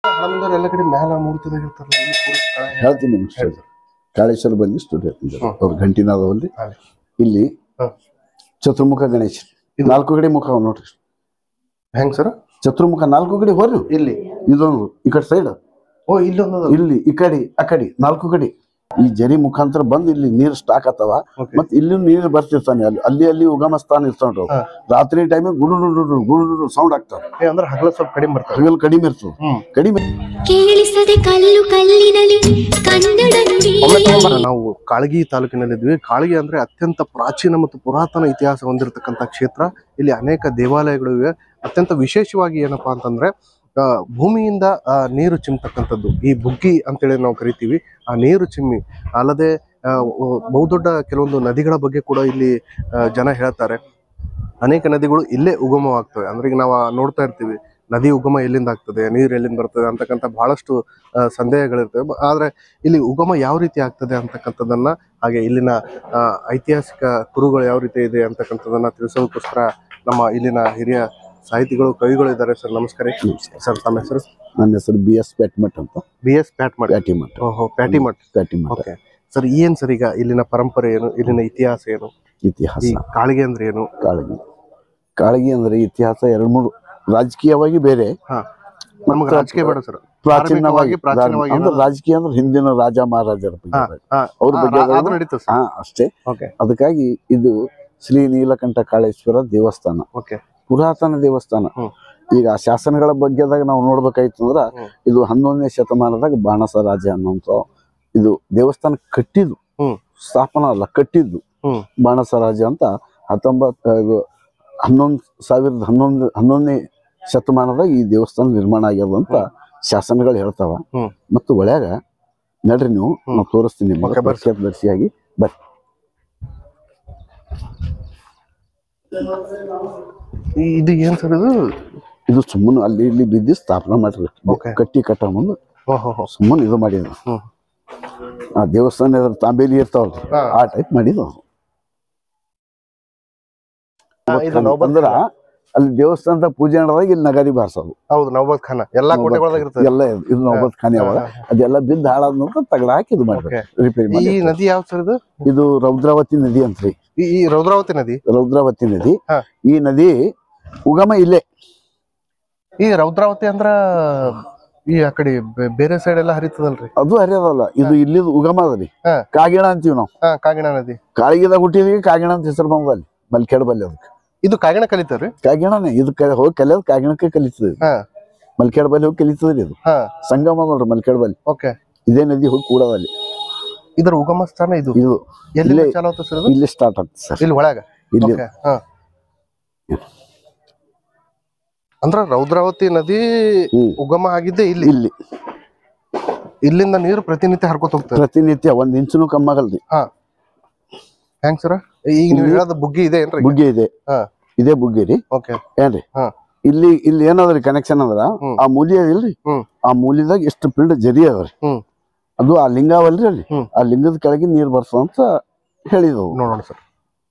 ಹಣಮಂದವ್ರು ಎಲ್ಲ ಕಡೆ ಮ್ಯಾಲ ಮೂರ್ತಿದಾಗ ಇರ್ತಾರಲ್ಲ ಇಲ್ಲಿ ಪೂರ ಸ್ಥಳ ಹೆಂಗ್? ಹೇಳ್ತೀನಿ ನಿಮ್ಗೆ ಸ್ಟೋರಿ ಕಾಳೇಶ್ವರ ಬಲ್ಲಿ ಸ್ಟುಡಿಯೋ ಅವ್ರ ಗಂಟಿನಾದವಲ್ಲಿ ಹಾಗೆ. ಇಲ್ಲಿ ಹ. ಚತುರ್ಮುಖ ಗಣೇಶ ನಾಲ್ಕು ಕಡೆ ಮುಖ ಅವ ನೋಡ್ರಿ ಹೆಂಗ್ ಸರ್ ಚತುರ್ಮುಖ ನಾಲ್ಕು ಕಡೆ ಹೋರಿ ಇಲ್ಲಿ ಇದೊಂದು ಈ ಕಡೆ ಸೈಡ್ ಓ ಇಲ್ಲೊಂದು ಇಲ್ಲಿ ಈ ಕಡೆ ಆ ಕಡೆ ನಾಲ್ಕು ಕಡೆ ಈ ಜರಿ ಮುಖಾಂತರ ಬಂದು ಇಲ್ಲಿ ನೀರು ಸ್ಟಾಕ್ ಆತವ Okay. ಮತ್ ಇಲ್ಲಿ ನೀರು ಬರ್ತಿರ್ತಾನೆ ಅಲ್ಲಿ ಅಲ್ಲಿ ಅಲ್ಲಿ ಉಗಮ ಸ್ಥಾನ ಇರ್ತಾವ ಹಾ. ರಾತ್ರಿ ಟೈಮಿಗೆ ಗುಡು ಗುಡು ಗುಡು ಸೌಂಡ್ ಆಗ್ತಾವ ಏ, ಅಂದ್ರೆ ಹಗಲ ಸ್ವಲ್ಪ ಕಡಿಮೆ ಬರ್ತಾರೆ ಹಗಲ್ ಕಡಿಮೆ ಇರ್ತದ ಹ್ಮ್ ಕಡಿಮೆ ಕೇಳಿಸದೆ ಕಲ್ಲು ಕಲ್ಲಿನಲ್ಲಿ ಕನ್ನಡ ನುಡಿ ಒಮ್ಮೆ ತಗೊಂಬರ ನಾವು ಕಾಳಗಿ ತಾಲೂಕಿನಲ್ಲಿದ್ವಿ ಕಾಳಗಿ ಅಂದ್ರೆ ಅತ್ಯಂತ ಪ್ರಾಚೀನ ಮತ್ತು ಪುರಾತನ ಇತಿಹಾಸ ಹೊಂದಿರತಕ್ಕಂತ ಕ್ಷೇತ್ರ ಇಲ್ಲಿ ಅನೇಕ ದೇವಾಲಯಗಳು ಇವೆ ಅತ್ಯಂತ ವಿಶೇಷವಾಗಿ ಏನಪ್ಪಾ ಅಂತಂದ್ರೆ ಆ, ಭೂಮಿಯಿಂದ ಆ, ನೀರು ಚಿಮ್ತಕ್ಕಂಥದ್ದು ಈ ಬುಗ್ಗಿ ಅಂತೇಳಿ ನಾವು ಕರಿತೀವಿ ಆ ನೀರು ಚಿಮ್ಮಿ ಅಲ್ಲದೆ ಆ, ಒ- ಬಹುದೊಡ್ಡ ಕೆಲವೊಂದು ನದಿಗಳ ಬಗ್ಗೆ ಕೂಡ ಇಲ್ಲಿ ಆ, ಜನ ಹೇಳ್ತಾರೆ ಅನೇಕ ನದಿಗಳು ಇಲ್ಲೇ ಉಗಮವಾಗ್ತವೆ ಅಂದ್ರೆ ಈಗ ನಾವು ನೋಡ್ತಾ ಇರ್ತೀವಿ ನದಿ ಉಗಮ ಎಲ್ಲಿಂದ ಆಗ್ತದೆ ನೀರು ಎಲ್ಲಿಂದ ಬರ್ತದೆ ಅಂತಕ್ಕಂಥ ಬಹಳಷ್ಟು ಆ, ಸಂದೇಹಗಳಿರ್ತವೆ ಬ- ಆದ್ರೆ ಇಲ್ಲಿ ಉಗಮ ಯಾವ ರೀತಿ ಆಗ್ತದೆ ಅಂತಕ್ಕಂಥದ್ದನ್ನ ಹಾಗೆ ಇಲ್ಲಿನ ಆ, ಐತಿಹಾಸಿಕ ಕುರುಗಳು ಯಾವ ರೀತಿ ಇದೆ ಅಂತಕ್ಕಂಥದ್ದನ್ನ ತಿಳಿಸೋದಕ್ಕೋಸ್ಕರ ನಮ್ಮ ಇಲ್ಲಿನ ಹಿರಿಯ ಸಾಹಿತಿಗಳು ಕವಿಗಳು ಇದ್ದಾರೆ ಸರ್ ನಮಸ್ಕಾರ ರೀ. ಸರ್ ತಮ್ಮ ಹೆಸರು ನನ್ನ ಹೆಸರು ಬಿ ಎಸ್ ಪ್ಯಾಟ್ಮಠ್ ಅಂತ ಬಿ ಎಸ್ ಪ್ಯಾಟ್ ಮಾಡಿ ಪ್ಯಾಟಿ ಮಠ ಓಹೋ ಪ್ಯಾಟಿ ಮಠ್ ಪ್ಯಾಟಿ ಮಠ ಓಕೆ ಸರ್ ಏನ್ ಸರ್ ಈಗ ಇಲ್ಲಿನ ಪರಂಪರೆ ಏನು ಇಲ್ಲಿನ ಇತಿಹಾಸ ಏನು ಇತಿಹಾಸ ಈ ಕಾಳಿಗೆ ಅಂದ್ರೆ ಏನು ಕಾಳಗಿ ಕಾಳಗಿ ಅಂದ್ರೆ ಇತಿಹಾಸ ಎರಡು ಮೂರು ರಾಜಕೀಯವಾಗಿ ಬೇರೆ ಹಾ ನಮ್ಗೆ ರಾಜಕೀಯ ಬೇಡ ಸರ್ ಪ್ರಾಚೀನವಾಗಿ ಪ್ರಾಚೀನವಾಗಿ ಅಂದ್ರೆ ಏನದು? ರಾಜಕೀಯ ಅಂದ್ರೆ ಹಿಂದಿನ ರಾಜ ಮಹಾರಾಜರ ಬಗ್ಗೆ ಹಾ, ಬೇರೆ. ಹಾ, ಅವ್ರ ಆ, ಬಗ್ಗೆ ಆ, ಅದು ಅದನ್ನು- ನಡೀತದೆ ಸರ್ ಹಾ ಅಷ್ಟೇ ಓಕೆ ಅದಕ್ಕಾಗಿ ಇದು ಶ್ರೀ ನೀಲಕಂಠ ಕಾಳೇಶ್ವರ ದೇವಸ್ಥಾನ ಓಕೆ ಪುರಾತನ ದೇವಸ್ಥಾನ ಹ್ಮ್. ಈಗ ಆ ಶಾಸನಗಳ ಬಗ್ಗೆದಾಗ ನಾವು ನೋಡ್ಬೇಕಾಯ್ತು ಅಂದ್ರ ಹ್ಮ್. ಇದು ಹನ್ನೊಂದನೇ ಶತಮಾನದಾಗ ಬಾಣಸ ರಾಜ ಅನ್ನುವಂತ ಇದು ದೇವಸ್ಥಾನ ಕಟ್ಟಿದ್ದು ಹ್ಮ್. ಸ್ಥಾಪನ ಅಲ್ಲ ಕಟ್ಟಿದ್ದು ಹ್ಮ್. ಬಾಣಸ ರಾಜ ಅಂತ ಹತ್ತೊಂಬತ್ ಇದು ಹನ್ನೊಂದು ಸಾವಿರದ ಹನ್ನೊಂದು ಹನ್ನೊಂದನೇ ಶತಮಾನದಾಗ ಈ ದೇವಸ್ಥಾನ ನಿರ್ಮಾಣ ಆಗ್ಯದ ಅಂತ ಶಾಸನಗಳು ಹೇಳ್ತಾವ ಹ್ಮ್. ಮತ್ತು ಒಳ್ಯಾಗ ನಡ್ರಿ ನೀವು ಹ್ಮ್. ನಾವು ತೋರಿಸ್ತೀನಿ ನಿಮಗೆ Okay, ಬರ್ರಿ. ದರ್ಶಿಯಾಗಿ ಬರ್ರಿ ಈ- ಇದು ಏನ್ ಸರ್ ಇದು ಇದು ಸುಮ್ಮನೆ ಅಲ್ಲಿ ಇಲ್ಲಿ ಬಿದ್ದು ಸ್ಥಾಪನೆ ಮಾಡಿರಿ Okay. ಕಟ್ಟಿ ಕಟ್ಟ ಮುಂದೆ ಓಹೋ ಸುಮ್ಮನೆ ಇದು ಮಾಡಿದ್ರು ಹ್ಮ್. ಆ ದೇವಸ್ಥಾನ ಎದುರು ತಾಂಬೇಲಿ ಇರ್ತಾವಲ್ರಿ ಹಾ. ಆ ಟೈಪ್ ಮಾಡಿದ್ರು ಹಾ, ಇದು ನೌಬತ್ ಅಂದ್ರ ಅಲ್ಲಿ ದೇವಸ್ಥಾನದ ಪೂಜೆ ನಡೆದಾಗ ಇಲ್ಲಿ ನಗಾರಿ ಬಾರ್ಸೋದು ಹೌದು ನೌಬತ್ ಖಾನ ಎಲ್ಲಾ ಕೋಟೆಗಳದಾಗ ಇರ್ತದೆ ಎಲ್ಲ ಇದು- ಇದು ನೌಬತ್ ಖಾನೆ ಅವಾಗ ಅದೆಲ್ಲ ಬಿದ್ದು ಹಾಳಾದ ನಂತರ ತಗಡ ಹಾಕಿ ಇದು ಮಾಡ್ರಿ Okay. ರಿಪೇರಿ ಈ ಮಾಡಿ ನದಿ ಯಾವ ಸರ್ ಇದು ಇದು ರೌದ್ರಾವತಿ ನದಿ ಅಂತ್ರಿ ಈ ಈ ರೌದ್ರಾವತಿ ನದಿ ರೌದ್ರಾವತಿ ನದಿ ಹಾ. ಈ ನದಿ ಉಗಮ ಇಲ್ಲೇ ಈ ರೌದ್ರಾವತಿ ಅಂದ್ರ ಈ ಆ ಕಡೆ ಬೆ- ಬೇರೆ ಸೈಡ್ ಎಲ್ಲ ಹರಿತದಲ್ರಿ ಅದು ಹರಿಯೋದಲ್ಲ ಇದು ಇಲ್ಲಿದ್ ಉಗಮ ಅದ ರೀ ಹಾ. ಕಾಗಿಣ ಅಂತೀವಿ ನಾವು ಹಾ ಕಾಗಿಣ ನದಿ ಕಾಳಿಗೆದಾಗ ಹುಟ್ಟಿದೀವಿ ಕಾಗಿಣ ಅಂತ ಹೆಸರು ಬಂದ ಅಲ್ಲಿ ಮಲ್ಕೆಡ್ ಬಲ್ಲಿ ಅದಕ್ಕೆ ಇದು ಕಾಗಿಣ ಕಲಿತಾರ್ರಿ ಕಾಗಿಣನೇ ಇದು ಕ- ಹೋಗಿ ಕಲಿಯೋದು ಕಾಗಿಣಕ್ಕೆ ಕಲಿತದೆ ಹಾ ಮಲ್ಕೆಡ್ ಬಲ್ಲಿ ಹೋಗಿ ಕಲಿತದ್ರಿ ಇದು ಹಾ ಸಂಗಮ ನೋಡ್ರಿ ಮಲ್ಕೆಡ್ ಬಲ್ಲಿ ಓಕೆ ಇದೇ ನದಿ ಹೋಗಿ ಕೂಡದಲ್ಲಿ ಇದ್ರ ಉಗಮ ಸ್ಥಾನ ಇದು ಇದು ಎಲ್ಲಿ ಇಲ್ಲೇ- ಚಾಲು ಆಗುತ್ತೆ ಸರ್ ಇದು ಇಲ್ಲಿ ಸ್ಟಾರ್ಟ್ ಆಗ್ತದೆ ಸರ್ ಇಲ್ಲಿ ಒಳಗ ಇಲ್ಲಿ ಓಕೆ ಹಾ ಅಂದ್ರ ರೌದ್ರಾವತಿ ನದಿ ಹ್ಮ್. ಉಗಮ ಆಗಿದ್ದೆ ಇಲ್ಲಿ ಇಲ್ಲಿ ಇಲ್ಲಿಂದ ನೀರು ಪ್ರತಿನಿತ್ಯ ಹರ್ಕೋತ ಹೋಗ್ತದೆ ಪ್ರತಿನಿತ್ಯ ಒಂದ್ ಇಂಚನು ಕಮ್ಮಾಗಲ್ರಿ ಹಾ ಹೆಂಗ್ ಸರ್ ಈಗ ನೀವು ಹೇಳೋದು ಬುಗ್ಗಿ ಇದೆ ಏನ್ರಿ ಬುಗ್ಗೆ ಇದೆ ಹಾ. ಇದೇ ಬುಗ್ಗೆ ರೀ ಓಕೆ ಏನ್ರಿ ಹಾ. ಇಲ್ಲಿ ಇಲ್ಲಿ ಏನದ್ರಿ ಕನೆಕ್ಷನ್ ಅಂದ್ರ ಹ್ಮ್. ಆ ಮೂಲಿ ಅದಿಲ್ರಿ ಹ್ಮ್. ಆ ಮೂಲಿದಾಗ ಎಷ್ಟು ಪಿಂಡ ಜರಿ ಅದ್ರಿ ಹ್ಮ್. ಅದು ಆ ಲಿಂಗಾವಲ್ರಿ ಅಲ್ಲಿ ಹ್ಮ್. ಆ ಲಿಂಗದ ಕೆಳಗೆ ನೀರ್ ಬರ್ತಾವ ಅಂತ ಹೇಳಿದವು ನೋಡೋಣ ಸರ್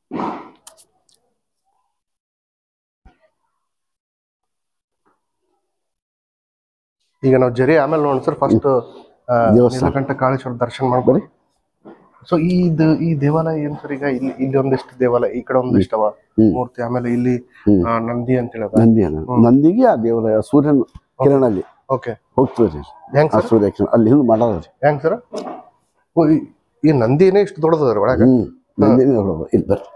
ಈಗ ನಾವು ಜರಿ ಆಮೇಲೆ ನೋಡೋಣ ಸರ್ ಫಸ್ಟ್ ದೇವಸ್ಥಾನ. ನೀಲಕಂಠ ಕಾಳೇಶ್ವರ ದರ್ಶನ ಮಾಡ್ಕೊಳ್ಳಿ ಸೊ ಈ ದ- ಈ ದೇವಾಲಯ ಏನ್ ಸರ್ ಈಗ ಇಲ್ಲಿ ಇಲ್ಲಿ ಒಂದಿಷ್ಟು ದೇವಾಲಯ ಈ ಕಡೆ ಒಂದಿಷ್ಟು ಅವ ಹ್ಮ್. ಮೂರ್ತಿ ಆಮೇಲೆ ಇಲ್ಲಿ ಹ್ಮ್. ಆ, ನಂದಿ ಅಂತ ಹೇಳದ ನಂದಿಯನ ನಂದಿಗೆ ಆ ದೇವರ ಸೂರ್ಯನ ಕಿರಣಲ್ಲಿ ಓಕೆ ಹೋಗ್ತದ್ರಿ ಹೆಂಗ್ ಆ ಸರ್ ಸೂರ್ಯ ಕಿರಣ ಅಲ್ಲಿ ಹಿಂದ್ ಮಾಡೋದ್ರಿ ಹೆಂಗ್ ಸರ್ ಓ, ಈ- ಈ ನಂದಿನೇ ಇಷ್ಟು ದೊಡ್ಡದದ್ರ ಒಳಗ ಹ್ಮ್ ನಂದಿನೇ ನೋಡೋದು ಇಲ್ಲಿ ಬರ್ರಿ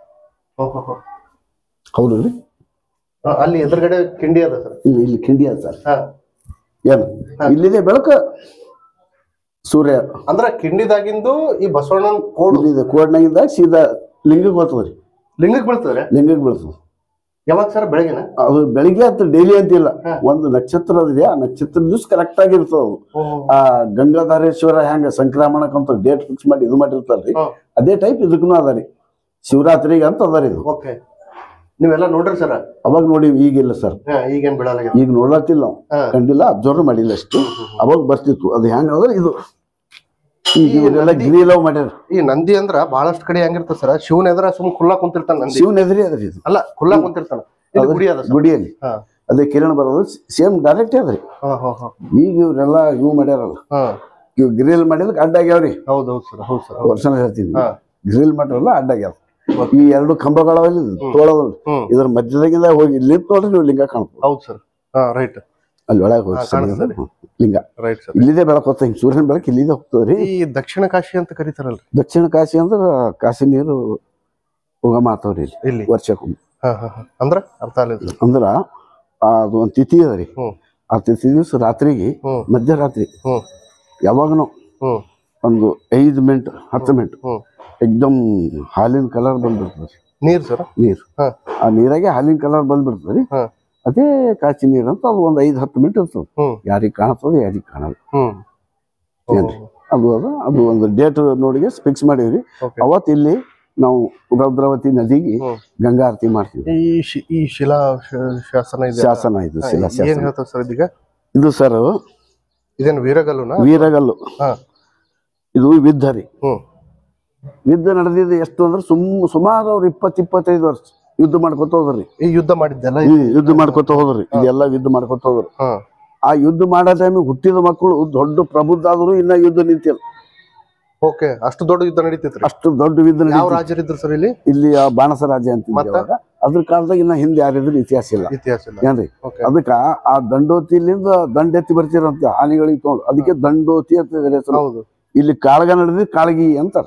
ಹೌದು ರೀ ಆ, ಅಲ್ಲಿ ಎದುರುಗಡೆ ಕಿಂಡಿ ಅದ ಸರ್ ಇಲ್ಲಿ ಇಲ್ಲಿ ಕಿಂಡಿ ಅದ ಸರ್ ಹಾ ಏನು ಇಲ್ಲಿದೆ ಬೆಳಕು ಸೂರ್ಯ ಅಂದ್ರ ಕಿಂಡಿದಾಗಿಂದು ಈ ಬಸವಣ್ಣನ ಕೋಡು ಇಲ್ಲಿದೆ ಕೋಡ್ನಾಗಿಂದ ಸೀದಾ ಲಿಂಗಕ್ಕೆ ಬರ್ತದ್ರಿ ಲಿಂಗಕ್ಕೆ ಬೀಳ್ತದ್ರೆ ಲಿಂಗಕ್ಕೆ ಬೀಳ್ತದ ಯಾವಾಗ ಸರ್ ಬೆಳಗಿನ ಅದು ಬೆಳಿಗ್ಗೆ ಅಂತ ಡೈಲಿ ಅಂತಿಲ್ಲ ಹಾ. ಒಂದು ನಕ್ಷತ್ರ ಅದ್ರಿ ಆ ನಕ್ಷತ್ರ ದಿವ್ಸ ಕರೆಕ್ಟ್ ಆಗಿರ್ತದ ಅದು ಆ ಗಂಗಾಧರೇಶ್ವರ ಹೆಂಗ ಸಂಕ್ರಮಣಕ್ಕಂತ ಡೇಟ್ ಫಿಕ್ಸ್ ಮಾಡಿ ಇದು ಮಾಡಿರ್ತಾರ್ರಿ ಹಾ. ಅದೇ ಟೈಪ್ ಇದಕ್ಕೂ ಅದ ರೀ ಶಿವರಾತ್ರಿಗೆ ಅಂತ ಅದ ರೀ ಇದು ಓಕೆ ನೀವೆಲ್ಲ ನೋಡ್ರಿ ಸರ್ ಅವಾಗ ನೋಡಿ ಈಗಿಲ್ಲ ಸರ್ ಈಗೇನ್ ಬೀಳಲ್ಲ ಈಗ ನೋಡ್ಲತ್ತಿಲ್ಲ ನಾವು ಹಾ. ಕಂಡಿಲ್ಲ ಅಬ್ಸರ್ವ್ ಮಾಡಿಲ್ಲ ಅಷ್ಟು ಅವಾಗ ಬರ್ತಿತ್ತು ಅದು ಹೆಂಗ ಅದ ಇದು ಈಗ ಈ ಇವರೆಲ್ಲ ನಂದಿ- ಗಿರಿ ಲವ್ ಮಾಡ್ಯಾರ ಈ ನಂದಿ ಅಂದ್ರ ಬಹಳಷ್ಟು ಕಡೆ ಹೆಂಗಿರ್ತದ ಸರ್ ಶಿವನ ಎದುರ ಸುಮ್ ಕುಲ್ಲ ಕುಂತಿರ್ತಾನ ನಂದಿ ಶಿವನ ಎದುರಿ ಅದ್ರಿ ಇದು ಅಲ್ಲ ಕುಲ್ಲ ಕುಂತಿರ್ತಾನ ಇದು ಅದು ಗುಡಿ ಅದ ಸರ್ ಗುಡಿಯಲ್ಲಿ ಹಾ. ಅದೇ ಕಿರಣ ಬರೋದು ಸೇಮ್ ಡೈರೆಕ್ಟ್ ಅದ್ರಿ ಹಾ ಹಾ ಹಾ ಈಗ ಇವ್ರೆಲ್ಲ ಇವು ಮಾಡ್ಯಾರಲ್ಲ ಹಾ ಇವ್ ಗ್ರಿಲ್ ಮಾಡಿದಕ್ಕೆ ಅಡ್ಡ ಆಗ್ಯಾವ್ರಿ ಹೌದು ಹೌದು ಸರ್ ಹೌದು ಸರ್ ವರ್ಷ ಹೇಳ್ತೀನಿ ಹಾ. ಗ್ರಿಲ್ ಮಾಡ್ರಲ್ಲ ಅಡ್ಡ ಆಗ್ಯಾವ ಈ ಎರಡು ಕಂಬಗಳವಲ್ಲಿ ತೋಳವಲ್ಲಿ ಹ್ಮ್ ಇದ್ರ ಮಧ್ಯದಾಗಿಂದ ಹೋಗಿ ಲಿಂಕ್ ನೋಡ್ರಿ ನೀವು ಲಿಂಗ ಕಾಣ್ಬೋದು ಹೌದು ಸರ್ ಹಾ ರೈಟ್ ಅಲ್ಲಿ ಒಳಗೆ ಹೋಗಿ ಹಾ, ಸರಿ ಕಾಣಿಸ್ತದೆ. ಹ್ಮ್. ಲಿಂಗ ರೈಟ್ ಸರ್ ಇಲ್ಲಿದೆ ಬೆಳಕು ಹೋಗ್ತದೆ ಹಿಂಗೆ ಸೂರ್ಯನ ಬೆಳಕು ಇಲ್ಲಿದೆ ಹೋಗ್ತದ್ರಿ ಈ ದಕ್ಷಿಣ ಕಾಶಿ ಅಂತ ಕರೀತಾರಲ್ರಿ ದಕ್ಷಿಣ ಕಾಶಿ ಅಂದ್ರೆ ಕಾಶಿ ನೀರು ಉಗಮ ಆತವ್ರಿ ಇಲ್ಲಿ ಇಲ್ಲಿ ವರ್ಷಕ್ಕೊಮ್ಮೆ ಹಾ ಹಾ ಹಾ ಅಂದ್ರ ಅರ್ಥ ಆಗಲಿಲ್ಲ ಸರ್ ಅಂದ್ರ ಆ, ಅದು ಒಂದು ತಿಥಿ ಅದ ರೀ ಹ್ಮ್ ಆ ತಿಥಿ ದಿವಸ ರಾತ್ರಿಗೆ ಹ್ಮ್ ಮಧ್ಯರಾತ್ರಿ ಹ್ಮ್ ಯಾವಾಗನೂ ಹ್ಮ್ ಒಂದು ಐದು ಮಿನಿಟ್ ಹತ್ತು ಮಿನಿಟ್ ಹ್ಮ್ ಎಕ್ದಮ್ ಹಾಲಿನ ಕಲರ್ ಬಂದ್ಬಿಡ್ತದೆ ನೀರ್ ಸರ್ ನೀರು ಹಾ ಆ ನೀರಾಗೆ ಹಾಲಿನ ಕಲರ್ ಬಂದ್ಬಿಡ್ತದೆ ರೀ ಹಾ ಅದೇ ಕಾಚಿ ನೀರು ಅಂತ ಅದು ಒಂದು ಐದು ಹತ್ತು ಮಿನಿಟ್ ಇರ್ತದೆ ಹ್ಮ್ ಯಾರಿಗೆ ಕಾಣ್ತದೆ ಯಾರಿಗೆ ಕಾಣಲ್ಲ ಹ್ಮ್ ಏನ್ರಿ ಅದು ಅದ ಅದು ಒಂದು ಡೇಟ್ ನೋಡಿಗೆ ಫಿಕ್ಸ್ ಮಾಡೀವ್ರಿ ಓಕೆ ಅವತ್ತು ಇಲ್ಲಿ ನಾವು ರುದ್ರಾವತಿ ನದಿಗೆ ಹ್ಮ್. ಗಂಗಾ ಆರತಿ ಮಾಡ್ತೀವಿ ಈ ಶಿ- ಈ ಶಿಲಾ ಶ- ಶಾಸನ ಇದೆ ಶಾಸನ ಇದು ಶಿಲಾ ಏನ್ ಶಾಸನ ಹೇಳ್ತಾವ ಸರ್ ಇದೀಗ ಇದು ಸರ್ ಇದೇನು ವೀರಗಲ್ಲುನಾ ವೀರಗಲ್ಲು ಹಾ ಇದು ವಿದ್ಧ ರೀ ಹ್ಮ್ ಯುದ್ಧ ನಡೆದಿದ್ದು ಎಷ್ಟು ಅಂದ್ರೆ ಸುಮ್ ಸುಮಾರು ಅವ್ರು ಇಪ್ಪತ್ತು ಇಪ್ಪತ್ತೈದು ವರ್ಷ ಯುದ್ಧ ಮಾಡ್ಕೊತ ಹೋದ್ರಿ ಈ ಯುದ್ಧ ಮಾಡಿದ್ದೆಲ್ಲ ಹ್ಮ್ ಯುದ್ಧ ಮಾಡ್ಕೊತ ಹೋದ್ರಿ ಇದೆಲ್ಲ ಯುದ್ಧ ಮಾಡ್ಕೊತ ಹೋದ್ರು ಹಾ ಆ ಯುದ್ಧ ಮಾಡೋ ಟೈಮಿಗೆ ಹುಟ್ಟಿದ ಮಕ್ಕಳು ದೊಡ್ಡ ಪ್ರಬುದ್ಧ ಆದ್ರು ಇನ್ನ ಯುದ್ಧ ನಿಂತಿಲ್ಲ ಓಕೆ ಅಷ್ಟು ದೊಡ್ಡ ಯುದ್ಧ ನಡೀತಿತ್ರಿ ಅಷ್ಟು ದೊಡ್ಡ ಯುದ್ಧ ಯಾವ ನಡೀತಿತ್ತು. ರಾಜರಿದ್ರು ಸರ್ ಇಲ್ಲಿ ಇಲ್ಲಿ ಆ ಬಾಣಸ ರಾಜ್ಯ ಅಂತ ಮತ್ತ? ಇವಾಗ ಅದ್ರ ಕಾಲದಾಗ ಇನ್ನ ಹಿಂದೆ ಯಾರಿದ್ರು ಇತಿಹಾಸ ಇಲ್ಲ ಇತಿಹಾಸ ಇಲ್ಲ ಏನ್ರಿ ಓಕೆ ಅದಕ್ಕ ಆ ದಂಡೋತಿಲಿಂದ ದಂಡ ಎತ್ತಿ ಬರ್ತಿರಂತ ಆನೆಗಳಿಗೆ ತಗೊಂಡು ಅದಕ್ಕೆ ದಂಡೋತಿ ಅಂತ ಇದ್ರ ಹೆಸರು ಹೌದು ಇಲ್ಲಿ ಕಾಳಗ ನಡೆದಿ ಕಾಳಗಿ ಅಂತಾರ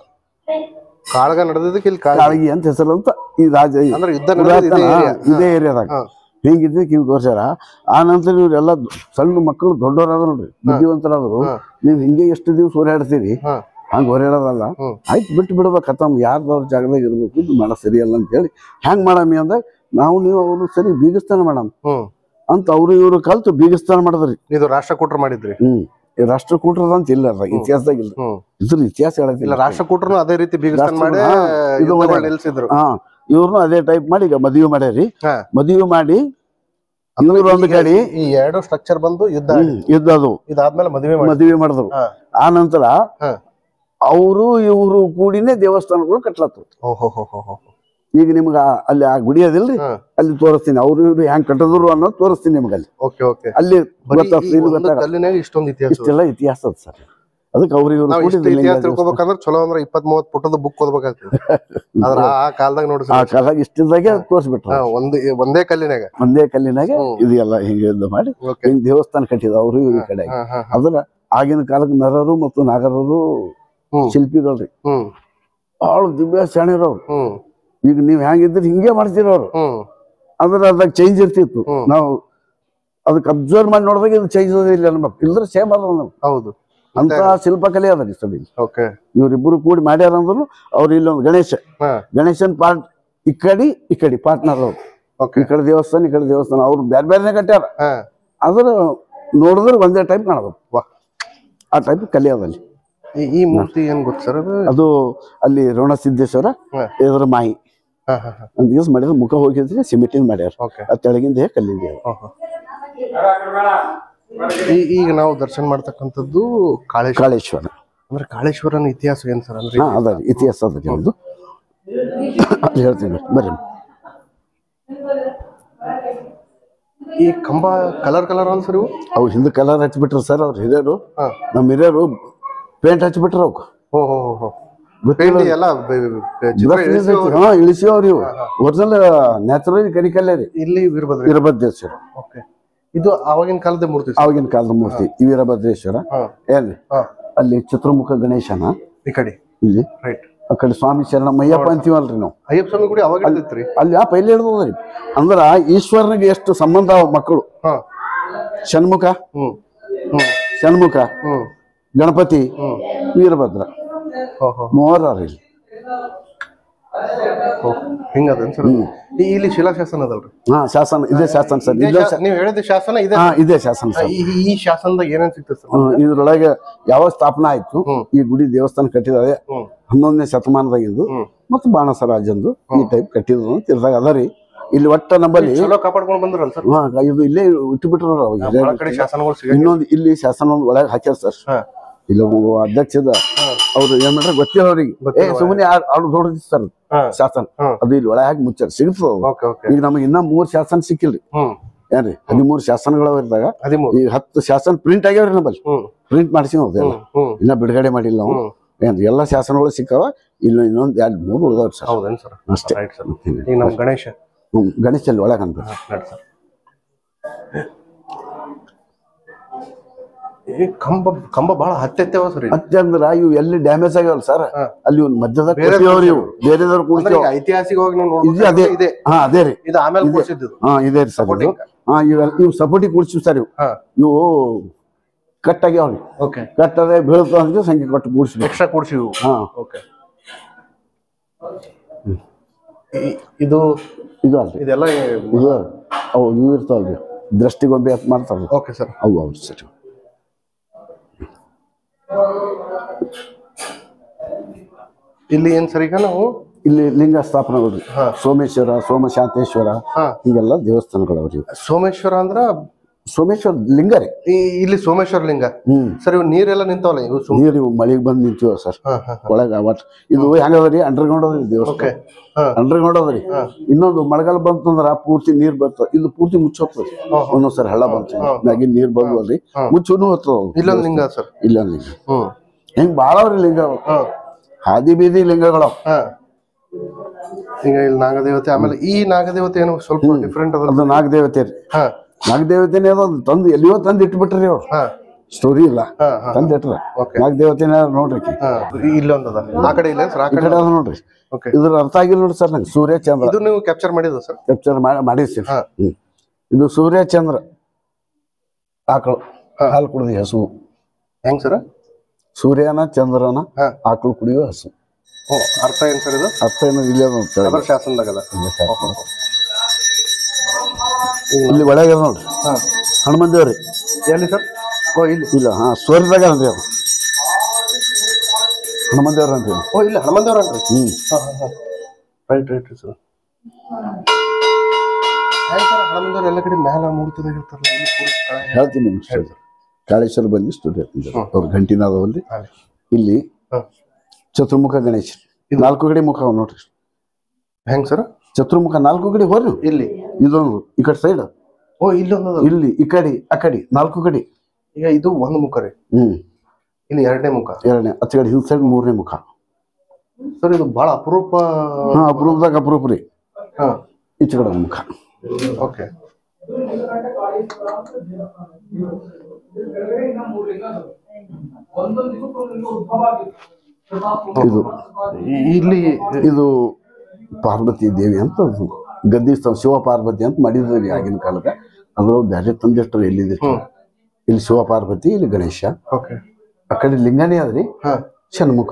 ಕಾಳಗ ನಡೆದಿದ್ದಕ್ಕೆ ಇಲ್ಲಿ ಕಾಳ ಕಾಳಗಿ ಅಂತ ಹೆಸರು ಅಂತ ಈ ರಾಜ ಈ ಅಂದ್ರೆ ಯುದ್ಧ ನಡೆದಿದ್ದು ಇದೇ ಪುರಾತನ area. ಇದೇ ಏರಿಯಾದಾಗ ಹಾ. ಹಿಂಗಿದ್ದಕ್ಕೆ ಇವ್ ತೋರ್ಸ್ಯಾರ ಆ ನಂತರ ಇವ್ರೆಲ್ಲ ಸಣ್ಣ ಮಕ್ಕಳು ದೊಡ್ಡವರಾದ್ರು ನೋಡ್ರಿ ಬುದ್ಧಿವಂತರಾದ್ರು ಹಾ. ನೀವ್ ಹಿಂಗೆ ಎಷ್ಟು ದಿವ್ಸ ಓಡಾಡ್ತೀರಿ ಹಾ ಹಂಗ ಹೊರಡೋದಲ್ಲ ಹ್ಮ್. ಆಯ್ತು ಬಿಟ್ಟು ಬಿಡ್ಬೇಕು ಕತ್ತಮ್ ಯಾರ್ದವ್ರ ಜಾಗದಾಗ ಇರ್ಬೇಕು ಇದು ಮಾಡ ಸರಿಯಲ್ಲ ಅಂತ ಹೇಳಿ ಹೆಂಗ್ ಮಾಡಮಿ ಅಂದಾಗ ನಾವು ನೀವು ಅವರು ಸರಿ ಬೀಗಸ್ತಾನ ಮಾಡಮ್ ಹ್ಮ್ ಅಂತ ಅವ್ರು ಇವ್ರು ಕಲ್ತು ಬೀಗಸ್ತಾನ ಮಾಡಿದ್ರಿ ಇದು ರಾಷ್ಟ್ರಕೂಟರು ಮಾಡಿದ್ರಿ ಹ್ಮ್ ಈ ರಾಷ್ಟ್ರಕೂಟರದ ಅಂತ ಇಲ್ಲ ಅದ್ರಾಗ, ಇತಿಹಾಸದಾಗ ಇಲ್ಲ ಹ್ಮ್ ಇದ್ರ ಇತಿಹಾಸ ಇಲ್ಲ ಹೇಳೋದಿಲ್ಲ ರಾಷ್ಟ್ರಕೂಟರು ಅದೇ ರೀತಿ ಬೀಗಸ್ತಾನ ಮಾಡಿ ರಾಷ್ಟ್ರ- ಹಾ, ಇದು ಯುದ್ಧಗಳು ಮಾಡ್ಯಾರ. ನಿಲ್ಸಿದ್ರು ಹಾ ಇವ್ರನ್ನು ಅದೇ ಟೈಪ್ ಮಾಡಿ ಈಗ ಮದುವೆ ಮಾಡ್ಯಾರಿ ಹಾ ಮದುವೆ ಮಾಡಿ ಅಂದ್ರೆ ಇವ್ರು ಒಂದು ಈಗ ಕಡೆ ಈ ಎರಡು ಸ್ಟ್ರಕ್ಚರ್ ಬಂದು ಯುದ್ಧ ಹ್ಮ್, ಯುದ್ಧ ಅದು ಇದಾದ್ಮೇಲೆ ಮದುವೆ ಮಾಡಿ ಮದುವೆ ಮಾಡಿದ್ರು ಹಾ ಆ ನಂತರ ಹಾ ಅವರು ಇವರು ಕೂಡಿನೇ ದೇವಸ್ಥಾನಗಳು ಕಟ್ಲತ್ರು ಓಹೋ ಹೋ ಹೋ ಹೋ ಈಗ ನಿಮ್ಗ ಆ- ಅಲ್ಲಿ ಆ ಗುಡಿ ಅದಿಲ್ರಿ ಹಾ ಅಲ್ಲಿ ತೋರಿಸ್ತೀನಿ ಅವ್ರು ಇವ್ರು ಹೆಂಗ್ ಕಟ್ಟಿದ್ರು ಅನ್ನೋದು ತೋರಿಸ್ತೀನಿ ನಿಮ್ಗೆ ಅಲ್ಲಿ ಓಕೆ ಓಕೆ ಅಲ್ಲಿ ಬರೀ ಗೊತ್ತಾಗ್ತದೆ ಈ ಇಲ್ಲಿ ಒಂದು ಗೊತ್ತಾಗ ಕಲ್ಲಿನಾಗ ಇಷ್ಟೊಂದು ಇತಿಹಾಸ ಇಷ್ಟೆಲ್ಲ ಇತಿಹಾಸ ಅದ ಸರ್ ಅದಕ್ಕೆ ಅವ್ರು ಇವ್ರು ನಾವ್ ಕೂಡಿ ಇಷ್ಟು ಲಿಂಗ ಇತಿಹಾಸ ದೇವಸ್ಥಾನ. ತಿಳ್ಕೊಬೇಕಂದ್ರೆ ಚಲೋ ಅಂದ್ರೆ ಇಪ್ಪತ್ ಮೂವತ್ ಪುಟದ ಬುಕ್ ಓದ್ಬೇಕಾಗ್ತದೆ ಅದ್ರ ಆ ಆ ಕಾಲದಾಗ ನೋಡಿ ಆ ಕಾಲಾಗ ಇಷ್ಟಿದ್ದಾಗೆ ತೋರಿಸ್ಬಿಟ್ರು ಹಾ ಒಂದೇ ಒಂದೇ ಕಲ್ಲಿನಾಗ ಒಂದೇ ಕಲ್ಲಿನಾಗ ಹ್ಮ್. ಇದು ಎಲ್ಲ ಹಿಂಗೆ ಇದು ಮಾಡಿ ಓಕೆ ಹಿಂಗ್ ದೇವಸ್ಥಾನ ಕಟ್ಟಿದ ಅವರು ಇವ್ರ ಈ ಕಡೆ ಹಾ ಹಾ ಅದರ ಆಗಿನ ಕಾಲಕ್ಕೆ ನರರು ಮತ್ತು ನಾಗರರು ಹ್ಮ್ ಶಿಲ್ಪಿಗಳ್ರಿ ಹ್ಮ್ ಭಾಳ ದಿವ್ಯ ಶಾಣಿರವ್ರು ಹ್ಮ್ ಈಗ ನೀವ್ ಹೆಂಗಿದ್ರೆ ಹಿಂಗೆ ಮಾಡ್ತಿರೋರು ಹ್ಮ್ ಅಂದ್ರೆ ಅದಾಗ ಚೇಂಜ್ ಇರ್ತಿತ್ತು ಹ್ಮ್. ನಾವು ಅದಕ್ಕೆ ಅಬ್ಸರ್ವ್ ಮಾಡಿ ನೋಡಿದಾಗ ಇದು ಚೇಂಜ್ ಇಲ್ಲ ಅನ್ಬೇಕು ಇಲ್ದ್ರೆ ಸೇಮ್ ಅದ ನಾವು ಹೌದು ಅಂತ ಶಿಲ್ಪಕಲೆ ಅದ ರೀ ಸರ್ ಇಲ್ಲಿ ಓಕೆ ಇವ್ರಿಬ್ರು ಕೂಡಿ ಮಾಡ್ಯಾರ ಅಂದ್ರು ಅವ್ರು ಇಲ್ಲೊಂದು ಗಣೇಶ ಹಾ ಗಣೇಶನ್ ಪಾರ್ಟ್ ಈ ಕಡೆ ಈ ಕಡೆ ಪಾರ್ಟ್ನರ್ ಅವ್ರು ಓಕೆ ಈ ಕಡೆ ದೇವಸ್ಥಾನ ಈ ಕಡೆ ದೇವಸ್ಥಾನ ಅವ್ರು ಬೇರೆ ಬೇರೆನೆ ಕಟ್ಟ್ಯಾರ ಹಾ ಆದ್ರೆ ನೋಡಿದ್ರೆ ಒಂದೇ ಟೈಪ್ ಕಾಣಬೇಕು ವಾ ಆ ಟೈಪ್ ಕಲೆ ಅದಲ್ಲಿ ಈ- ಈ ಮೂರ್ತಿ ಏನ್ ಗೊತ್ತು ಸರ್ ಅದು ಅದು ಅಲ್ಲಿ ರೋಣಸಿದ್ದೇಶ್ವರ ಹಾ ಇದ್ರ ಮಾಯಿ ಹಾ ಹಾ ಹಾ ಒಂದ್ ದಿವಸ ಮಾಡಿದ್ರೆ ಮುಖ ಹೋಗಿದ್ರೆ ಸಿಮೆಂಟಿನ ಮಾಡ್ಯಾರ ಓಕೆ ಆ ತೆಳಗಿಂದ ಕಲ್ಲಿಂದ ಓಹೋ. ಈ- ಈಗ ನಾವು ದರ್ಶನ ಮಾಡ್ತಕ್ಕಂಥದ್ದು ಕಾಳೇಶ್ವರ ಕಾಳೇಶ್ವರ ಅಂದ್ರೆ ಕಾಳೇಶ್ವರನ ಇತಿಹಾಸ ಏನ್ ಸರ್ ಅಂದ್ರೆ ಹಾ ಅದ ರೀ, ಇತಿಹಾಸ ಅದ ರೀ ಒಂದು ಅಲ್ಲಿ ಹೇಳ್ತೀನಿ ಬರ್ರಿ ಈ ಕಂಬ ಕಲರ್ ಕಲರ್ ಅಲ್ಲ ಸರ್ ಇವು ಅವು ಹಿಂದೆ ಕಲರ್ ಹಚ್ಬಿಟ್ರು ಸರ್ ಅವ್ರ ಹಿರಿಯರು ಹಾ ನಮ್ಮ ಹಿರಿಯರು ಪೇಂಟ್ ಹಚ್ಬಿಟ್ರು ಅವಕ್ಕೆ ಹೋ ಹೋ ಹೋ ಹೋ ಪೇಂಟ್ ಎಲ್ಲ ಬೆ- ಬೆ- ಬೆ- ಚಿತ್ರ ಇಳಿಸಿ ಅವ್ರು- ಹಾ ಇಳಿಸಿ ಅವ್ರಿ ಇವು ಒರಿಜಿನಲ್ ನ್ಯಾಚುರಲ್ ಕರಿಕಲ್ಲೇ ರೀ ಇಲ್ಲಿ ವೀರಭದ್ರ ವೀರಭದ್ರೇಶ್ವರ ಓಕೆ ಇದು ಆವಾಗಿನ ಕಾಲದ ಮೂರ್ತಿ ಸರ್ ಆವಾಗಿನ ಕಾಲದ ಮೂರ್ತಿ ಈ ವೀರಭದ್ರೇಶ್ವರ ಹಾ ಏನ್ರಿ ಹಾ ಅಲ್ಲಿ ಚಿತ್ರಮುಖ ಗಣೇಶನ ಈ ಕಡೆ ಇಲ್ಲಿ ರೈಟ್ ಆ ಕಡೆ ಸ್ವಾಮಿ ಶರಣಮಯ್ಯಪ್ಪ ಅಂತೀವಲ್ರಿ ನಾವು ಅಯ್ಯಪ್ಪ ಸ್ವಾಮಿ ಗುಡಿ ಅವಾಗ ಇರ್ತಿತ್ರಿ ಅಲ್ಲಿ ಆ ಪೈಲೆ ಹಿಡಿದ್ರಿ ಅಂದ್ರ ಈಶ್ವರನಿಗೆ ಎಷ್ಟು ಸಂಬಂಧ ಅವ ಮಕ್ಕಳು ಹಾ ಷಣ್ಮುಖ ಹ್ಮ್ ಹ್ಮ್ ಷಣ್ಮುಖ ಹ್ಮ್ ಗಣಪತಿ ಹ್ಮ್ ವೀರಭದ್ರ ಹೋ ಹೋ ಮೂವರ ಇಲ್ಲಿ ಹೋ ಹಿಂಗದೇನ್ ಸರ್ ಈ ಇಲ್ಲಿ ಶಿಲಾಶಾಸನ ಅದಲ್ರಿ ಹಾ ಶಾಸನ ಇದೇ ಶಾಸನ ಸರ್ ಇದೇ ಇದೇ ಶಾ- ನೀವ್ ಹೇಳಿದ ಶಾಸನ ಇದೆ ಹಾ ಇದೇ ಶಾಸನ ಸರ್ ಈ ಈ- ಈ ಶಾಸನದಾಗ ಏನೇನ್ ಸಿಗ್ತದೆ ಸರ್ ಹ್ಮ್, ಇದ್ರೊಳಗೆ ಯಾವ ಸ್ಥಾಪನಾ ಆಯ್ತು ಹ್ಮ್. ಈ ಗುಡಿ ದೇವಸ್ಥಾನ ಕಟ್ಟಿದಾವೆ ಹ್ಮ್ ಹನ್ನೊಂದನೇ ಶತಮಾನದಾಗಿಂದು ಹ್ಮ್ ಮತ್ತು ಬಾಣಸ ರಾಜಂದು ಈ ಟೈಪ್ ಕಟ್ಟಿದ್ರು ಅಂತ ಇರ್ದಾಗ ಅದ ರೀ ಇಲ್ಲಿ ಒಟ್ಟ ನಂಬಲ್ಲಿ ಚಲೋ ಕಾಪಾಡ್ಕೊಂಡ್ ಬಂದ್ರಲ್ಲ ಸರ್ ಹಾ, ಇದು ಇಲ್ಲೇ ಇಟ್ಟು ಬಿಟ್ರು ಬಹಳ ಕಡೆ ಶಾಸನಗಳು ಸಿಗ ಇನ್ನೊಂದು ಇಲ್ಲಿ ಶಾಸನ ಒಂದು ಒಳಗೆ ಹಾಕ್ಯಾರ ಸರ್ ಹಾ ಇಲ್ಲ ಒಬ್ಬ ಅಧ್ಯಕ್ಷದ ಅವ್ರು ಏನ್ ಮಾಡ್ರ ಗೊತ್ತಿಲ್ಲ ಅವ್ರಿಗೆ ಏ ಗೊತ್ತಿಲ್ಲ. ಸುಮ್ಮನೆ ಅವ್ರು ದೊಡ್ಡದು ಸರ್ ಹಾ ಶಾಸನ ಹ್ಮ್ ಅದು ಇಲ್ಲಿ ಒಳಗೆ ಹಾಕಿ ಮುಚ್ಚಾರ ಸಿಗ್ತದ ಅದು. ಓಕೆ ಓಕೆ ಈಗ ನಮಗೆ ಇನ್ನ ಮೂರ್ ಶಾಸನ ಸಿಕ್ಕಿಲ್ರಿ ಹ್ಮ್ ಏನ್ರಿ ಹದಿಮೂರು ಶಾಸನಗಳು ಇದ್ದಾಗ ಹದಿಮೂರು ಈಗ ಹತ್ತು ಶಾಸನ ಪ್ರಿಂಟ್ ಆಗ್ಯಾವ್ರಿ ನಮ್ಮಲ್ಲಿ ಹ್ಮ್ ಪ್ರಿಂಟ್ ಮಾಡಿಸಿ ಅದೆಲ್ಲ ಹ್ಮ್ ಹ್ಮ್ ಇನ್ನ ಬಿಡುಗಡೆ ಮಾಡಿಲ್ಲ ನಾವು ಹ್ಮ್ ಏನ್ರಿ ಎಲ್ಲಾ ಶಾಸನಗಳು ಸಿಕ್ಕಾವ ಇಲ್ಲ ಇನ್ನೊಂದ್ ಎರಡ್ ಮೂರು ಉಳ್ದಾವ್ರಿ ಸರ್ ಹೌದೇನ್ ಸರ್ ಅಷ್ಟೇ ರೈಟ್ ಸರ್ ಈಗ ನಮ್ ಗಣೇಶ ಹ್ಮ್ ಗಣೇಶ ಅಲ್ಲಿ ಒಳಗ ಅಂತ ನಡ್ ಸರ್ ಈ ಕಂಬ ಕಂಬ ಬಹಳ ಹತ್ತೆತ್ತವ ಸರ್ ಇದು. ಮತ್ತೆ ಅಂದ್ರ ಇವು ಎಲ್ಲಿ ಡ್ಯಾಮೇಜ್ ಆಗ್ಯಾವಲ್ಲ ಸರ್ ಹಾ. ಅಲ್ಲಿ ಒಂದು ಮಧ್ಯದಾಗ ಬೇರೆ ಕೂಡ್ಸ್ಯಾವ್ರಿ ಇವು ಬೇರೆದವ್ರು ಅಂದ್ರೆ ಕೂಡ್ಸ್ಯಾವ ಈಗ ಐತಿಹಾಸಿಕವಾಗಿ ನಾವು ಇದು ಅದೇ ನೋಡ್ಬೇಕು ಇದೆ ಹಾ ಅದೇ ರೀ ಇದು ಆಮೇಲೆ ಕೂರ್ಸಿದ್ದು ಹಾ ಇದೆ ರೀ ಸರ್ ಇದು. ಹಾ ಇವೆಲ್ಲ ಇವು ಸಪೋರ್ಟಿ ಕೂಡ್ಸಿವ್ ಸರ್ ಇವು ಹಾ ಇವು ಕಟ್ ಆಗ್ಯಾವ್ರಿ ಓಕೆ ಕಟ್ ಅದೇ ಬೀಳ್ತಾವ ಅಂತ ಸಂಖ್ಯೆ ಕೊಟ್ಟು ಕೂಡ್ಸ್ಬೇಕು ಎಕ್ಸ್ಟ್ರಾ ಕೂರ್ಸಿವು ಹಾ ಓಕೆ ಇದು ಇದು ಅಲ್ರಿ ಇದೆಲ್ಲ ಇದು ಅವು ಇವು ಇರ್ತಾವಲ್ರಿ ದೃಷ್ಟಿಗೊಂಬೆ ಅಂತ ಮಾಡ್ತಾರಲ್ಲ ಓಕೆ ಸರ್ ಅವು ಅವು ಸರ್ ಇಲ್ಲಿ ಏನ್ ಸರ್ ಈಗ ನಾವು ಇಲ್ಲಿ ಲಿಂಗ ಸ್ಥಾಪನೆಗಳು ಹಾ. ಸೋಮೇಶ್ವರ ಸೋಮಶಾಂತೇಶ್ವರ ಹಾ ಹಿಂಗೆಲ್ಲ ದೇವಸ್ಥಾನಗಳವ್ರಿ ಸೋಮೇಶ್ವರ ಅಂದ್ರ ಸೋಮೇಶ್ವರ ಲಿಂಗ ರೀ ಈ- ಇಲ್ಲಿ ಸೋಮೇಶ್ವರ ಲಿಂಗ ಹ್ಮ್ ಸರ್ ಇವು ನೀರೆಲ್ಲ ನಿಂತವಲ್ಲ ಇವು ಸುಮ್ ನೀರು ಇವು ಮಳೆಗೆ ಬಂದು ನಿಂತೀವ ಸರ್ ಹಾ ಹಾ ಒಳಗ ಒಟ್ ಇದು ಹೆಂಗದ್ರಿ ಅಂಡರ್ಗ್ರೌಂಡ್ ಅದ್ರಿ ಓಕೆ ದೇವಸ್ಥಾನ ಹಾ ಅಂಡರ್ಗ್ರೌಂಡ್ ಅದ್ರಿ ಇನ್ನೊಂದು ಮಳೆಗಾಲ ಬಂತಂದ್ರ ಪೂರ್ತಿ ನೀರ್ ಬರ್ತದ ಇದು ಪೂರ್ತಿ ಮುಚ್ಚೋಗ್ತದೆ ಒಂದೊಂದ್ಸರಿ ಹಳ್ಳ ಬಂತು ಮ್ಯಾಗಿನ ನೀರ್ ಬಂದ್ವಲ್ರಿ ಮುಚ್ಚುನು ಹೋಗ್ತದ ಇಲ್ಲೊಂದು ಲಿಂಗ ಸರ್ ಇಲ್ಲೊಂದ್ ಲಿಂಗ ಹ್ಮ್ ಹೆಂಗ್ ಬಾಳ ಅವ್ರಿ ಲಿಂಗ ಹಾ ಹಾದಿ ಬೀದಿ ಲಿಂಗಗಳು ಹಾ ಈಗ ಇಲ್ಲಿ ನಾಗದೇವತೆ ಆಮೇಲೆ ಈ ನಾಗದೇವತೆ ಏನೋ ಸ್ವಲ್ಪ ಡಿಫ್ರೆಂಟ್ ಅದ ಅದು ನಾಗದೇವತೆ ರೀ ಹಾ ನಾಗದೇವತೆನೇ ಅದು ತಂದು ಎಲ್ಲಿಯೋ ತಂದು ಇಟ್ಬಿಟ್ರಿ ಅವ್ರು ಹಾ ಸ್ಟೋರಿ ಇಲ್ಲ ಹಾ ಹಾ ತಂದು ಇಟ್ರ Okay. ನಾಗದೇವತೆನ ನೋಡ್ರಿ ಆಕಿ. ಹಾ ಇಲ್ಲೊಂದು ಅದ ಆ ಕಡೆ ಇಲ್ಲ ಸರ್ ಆ ಈ ಕಡೆ ಕಡೆ ಅದ ನೋಡ್ರಿ ಓಕೆ ಇದ್ರ ಅರ್ಥ ಆಗಿಲ್ಲ ನೋಡಿ ಸರ್ ನಂಗೆ ಸೂರ್ಯ ಚಂದ್ರ ಇದು ನೀವು ಕ್ಯಾಪ್ಚರ್ ಮಾಡಿದ ಸರ್ ಕ್ಯಾಪ್ಚರ್ ಮಾಡಿ ಸರ್ ಹಾ. ಹ್ಮ್ ಇದು ಸೂರ್ಯ ಚಂದ್ರ ಆಕಳು ಹಾ. ಹಾಲು ಕುಡಿದ ಹಸು ಹೆಂಗ್ ಸರ್ ಸೂರ್ಯನ ಚಂದ್ರನ ಹಾ. ಆಕಳು ಕುಡಿಯುವ ಹಸು ಓ ಅರ್ಥ ಏನ್ ಸರ್ ಇದು ಅರ್ಥ ಏನೋ ಇಲ್ಲೇ ಅದ ಅಂತ ಹೇಳಿ. ಅದರ ಶಾಸನದಾಗದ ಇಲ್ಲೇ ಶಾಸನ. ಇಲ್ಲಿ ಒಳಗೆ ನೋಡ್ರಿ ಹಾ ಹನುಮನ್ ದೇವ್ರಿ ಎಲ್ಲಿ ಸರ್ ಓ ಇಲ್ಲಿ ಇಲ್ಲ ಹಾ ಸೂರ್ಯದಾಗ ಅನ್ರಿ ಅದು ಹನುಮನ್ ದೇವ್ರ ಅಂತೀವಿ ಓ ಇಲ್ಲ ಹನುಮಂತವ್ರನ್ರಿ ಹ್ಮ್ ಹಾ ಹಾ ಹಾ ರೈಟ್ ರೈಟ್ ಸರ್ ಹೆಂಗ್ ಸರ್ ಹನುಮಂತವ್ರು ಎಲ್ಲ ಕಡೆ ಮ್ಯಾಲ ಮೂರ್ತಿದಾಗಿರ್ತಾರಲ್ಲ ಇಲ್ಲಿ ಪೂರ ಕೆಳಗೆ ಹೇಳ್ತೀನಿ ನಿಮ್ಗೆ ಸ್ಟೋರಿ ಕಾಳೇಶ್ವರ ಬಲ್ಲಿ ಸ್ಟುಡಿಯೋ ಅವ್ರ ಗಂಟಿನಾದವಲ್ಲಿ ಹಾಗೆ. ಇಲ್ಲಿ ಹಾ. ಚತುರ್ಮುಖ ಗಣೇಶ ನಾಲ್ಕು ಕಡೆ ಮುಖ ಅವ ನೋಡ್ರಿ ಹೆಂಗ್ ಸರ್ ಚತುರ್ಮುಖ ನಾಲ್ಕು ಕಡೆ ಹೋರಿ ಇಲ್ಲಿ ಇದೊಂದು ಈ ಕಡೆ ಸೈಡ್ ಓ ಇಲ್ಲೊಂದು ಇಲ್ಲಿ ಈ ಕಡೆ ಆ ಕಡೆ ನಾಲ್ಕು ಕಡೆ ಈಗ ಇದು ಒಂದು ಮುಖ ರೀ ಹ್ಮ್ ಇಲ್ಲಿ ಎರಡನೇ ಮುಖ ಎರಡನೇ ಅಚ್ಚ ಕಡೆ ಹಿಂದ್ ಸೈಡ್ ಮೂರನೇ ಮುಖ ಸರ್ ಇದು ಬಹಳ ಅಪರೂಪ ಹಾ ಅಪರೂಪದಾಗ ಅಪರೂಪ ರೀ ಹಾ ಈಚೆ ಕಡೆ ಒಂದ್ ಮುಖ ಓಕೆ ಇದು ಇ- ಇಲ್ಲಿ ಇದು ಪಾರ್ವತಿ ದೇವಿ ಅಂತ ಅದು ಗದ್ದಿ ಸ್ಥಾನ ಶಿವ ಪಾರ್ವತಿ ಅಂತ ಮಾಡಿದ್ರಿ ಆಗಿನ ಕಾಲಕ್ಕೆ ಅದು ಬೇರೆ ತಂದಿಟ್ರು ಎಲ್ಲಿದೆ ಇಲ್ಲಿ ಶಿವ ಪಾರ್ವತಿ ಇಲ್ಲಿ ಗಣೇಶ ಓಕೆ ಆ ಕಡೆ ಲಿಂಗನೇ ಅದ್ರಿ ಹಾ ಷಣ್ಮುಖ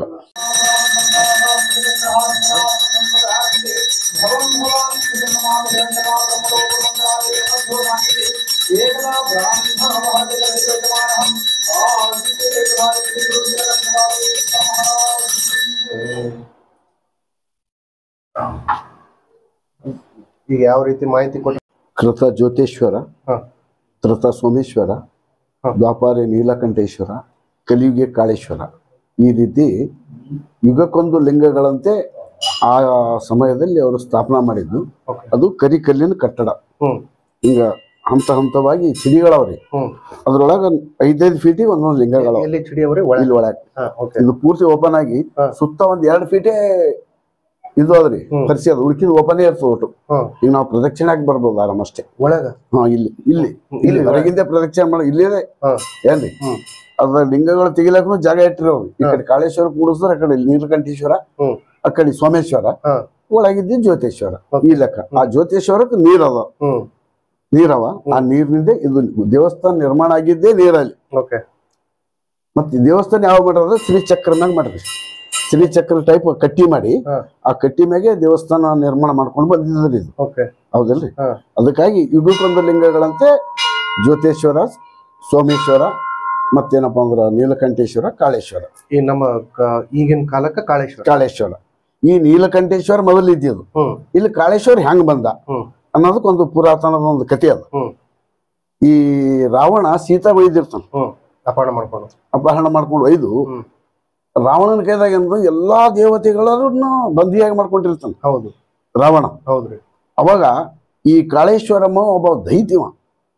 ಈಗ ಯಾವ ರೀತಿ ಮಾಹಿತಿ ಕೊಟ್ಟು ಕೃತ ಜ್ಯೋತೇಶ್ವರ ಹಾ ತ್ರತ ಸೋಮೇಶ್ವರ ಹಾ. ದ್ವಾಪಾರಿ ನೀಲಕಂಠೇಶ್ವರ ಕಲಿಯುಗೆ ಕಾಳೇಶ್ವರ ಈ ರೀತಿ ಯುಗಕ್ಕೊಂದು ಲಿಂಗಗಳಂತೆ ಆ ಸಮಯದಲ್ಲಿ ಅವರು ಸ್ಥಾಪನಾ ಮಾಡಿದ್ದು ಓಕೆ ಅದು ಕರಿಕಲ್ಲಿನ ಕಟ್ಟಡ ಹ್ಮ್ ಈಗ ಹಂತ ಹಂತವಾಗಿ ಚಿಡಿಗಳವ್ರಿ ಹ್ಮ್ ಅದ್ರೊಳಗ ಐದೈದು ಫೀಟಿಗೆ ಒಂದೊಂದು ಲಿಂಗಗಳು ಎಲ್ಲಿ ಚಿಡಿ ಅವರೇ ಒಳ ಇಲ್ಲಿ ಒಳಗೆ ಹಾ ಓಕೆ ಇದು ಪೂರ್ತಿ ಓಪನ್ ಆಗಿ ಹಾ. ಸುತ್ತ ಒಂದ್ ಎರಡು ಫೀಟೇ ಇದು ಅದ್ರಿ ಹ್ಮ್. ಪರಿಚಯ ಅದು ಉಳ್ಕಿದ ಓಪನೇ ಇರ್ತದೆ ಒಟ್ಟು ಹ್ಮ್ ಈಗ ನಾವು ಪ್ರದಕ್ಷಿಣೆ ಆಗಿ ಬರ್ಬೋದು ಆರಾಮಷ್ಟೇ ಒಳಗ ಹಾ ಇಲ್ಲಿ ಇಲ್ಲಿ ಇಲ್ಲಿ ಇಲ್ಲಿ ಹೊರಗಿಂದ ಪ್ರದಕ್ಷಿಣೆ ಮಾಡಿ ಇಲ್ಲೇ ಹಾ ಏನ್ರಿ ಹ್ಮ್ ಅದ್ರ ಲಿಂಗಗಳು ತೆಗಿಲಕ್ಕೂ ಜಾಗ ಇಟ್ಟಿರೋರು ಈ ಕಡೆ ಕಾಳೇಶ್ವರ ಕೂಡಿಸಿದ್ರೆ ಆ ಕಡೆ ನೀಲಕಂಠೇಶ್ವರ ಹ್ಮ್ ಆ ಕಡೆ ಸೋಮೇಶ್ವರ ಹಾ ಒಳಗಿದ್ದ ಜ್ಯೋತೇಶ್ವರ Okay. ಈ ಲೆಕ್ಕ ಆ ಜ್ಯೋತೇಶ್ವರಕ್ಕೆ ನೀರವ ಹ್ಮ್ ನೀರವ ಆ ನೀರಿನಿಂದ ಇದು ದೇವಸ್ಥಾನ ನಿರ್ಮಾಣ ಆಗಿದ್ದೇ ನೀರಲ್ಲಿ ಓಕೆ ಮತ್ತೆ ದೇವಸ್ಥಾನ ಯಾವ ಮಾಡ್ರೆ ಶ್ರೀಚಕ್ರ ಮ್ಯಾಗ ಮಾಡ್ರಿ ಶ್ರೀಚಕ್ರ ಟೈಪ್ ಕಟ್ಟಿ ಮಾಡಿ ಹಾ ಆ ಕಟ್ಟಿ ಮ್ಯಾಗೆ ದೇವಸ್ಥಾನ ನಿರ್ಮಾಣ ಮಾಡ್ಕೊಂಡು ಬಂದಿದ್ರಿ ಇದು ಓಕೆ ಹೌದಲ್ರಿ ಹಾ ಅದಕ್ಕಾಗಿ ಯುಗಕ್ಕೊಂದು ಲಿಂಗಗಳಂತೆ ಜ್ಯೋತೇಶ್ವರ ಸೋಮೇಶ್ವರ ಮತ್ತೇನಪ್ಪ ಅಂದ್ರ ನೀಲಕಂಠೇಶ್ವರ ಕಾಳೇಶ್ವರ ಈ ನಮ್ಮ ಕ- ಈಗಿನ ಕಾಲಕ್ಕ ಕಾಳೇಶ್ವರ ಕಾಳೇಶ್ವರ ಈ ನೀಲಕಂಠೇಶ್ವರ ಮೊದಲು ಇದ್ದಿದ್ದು ಹ್ಮ್ ಇಲ್ಲಿ ಕಾಳೇಶ್ವರ ಹೆಂಗ್ ಬಂದ ಹ್ಮ್ ಅನ್ನೋದಕ್ಕೊಂದು ಪುರಾತನದ ಒಂದು ಕಥೆ ಅದ ಹ್ಮ್ ಈ ರಾವಣ ಸೀತಾ ಒಯ್ದಿರ್ತಾನ ಹ್ಮ್ ಅಪಹರಣ ಮಾಡ್ಕೊಂಡು ಅಪಹರಣ ಮಾಡ್ಕೊಂಡು ಒಯ್ದು ಹ್ಮ್ ರಾವಣನ ಕೈದಾಗ ಏನು ಎಲ್ಲಾ ದೇವತೆಗಳನ್ನು ಬಂದಿಯಾಗಿ ಮಾಡ್ಕೊಂಡಿರ್ತಾನ ಹೌದು ರಾವಣ ಹೌದ್ರಿ ಅವಾಗ ಈ ಕಾಳೇಶ್ವರಮ್ಮ ಒಬ್ಬ ದೈತ್ಯವ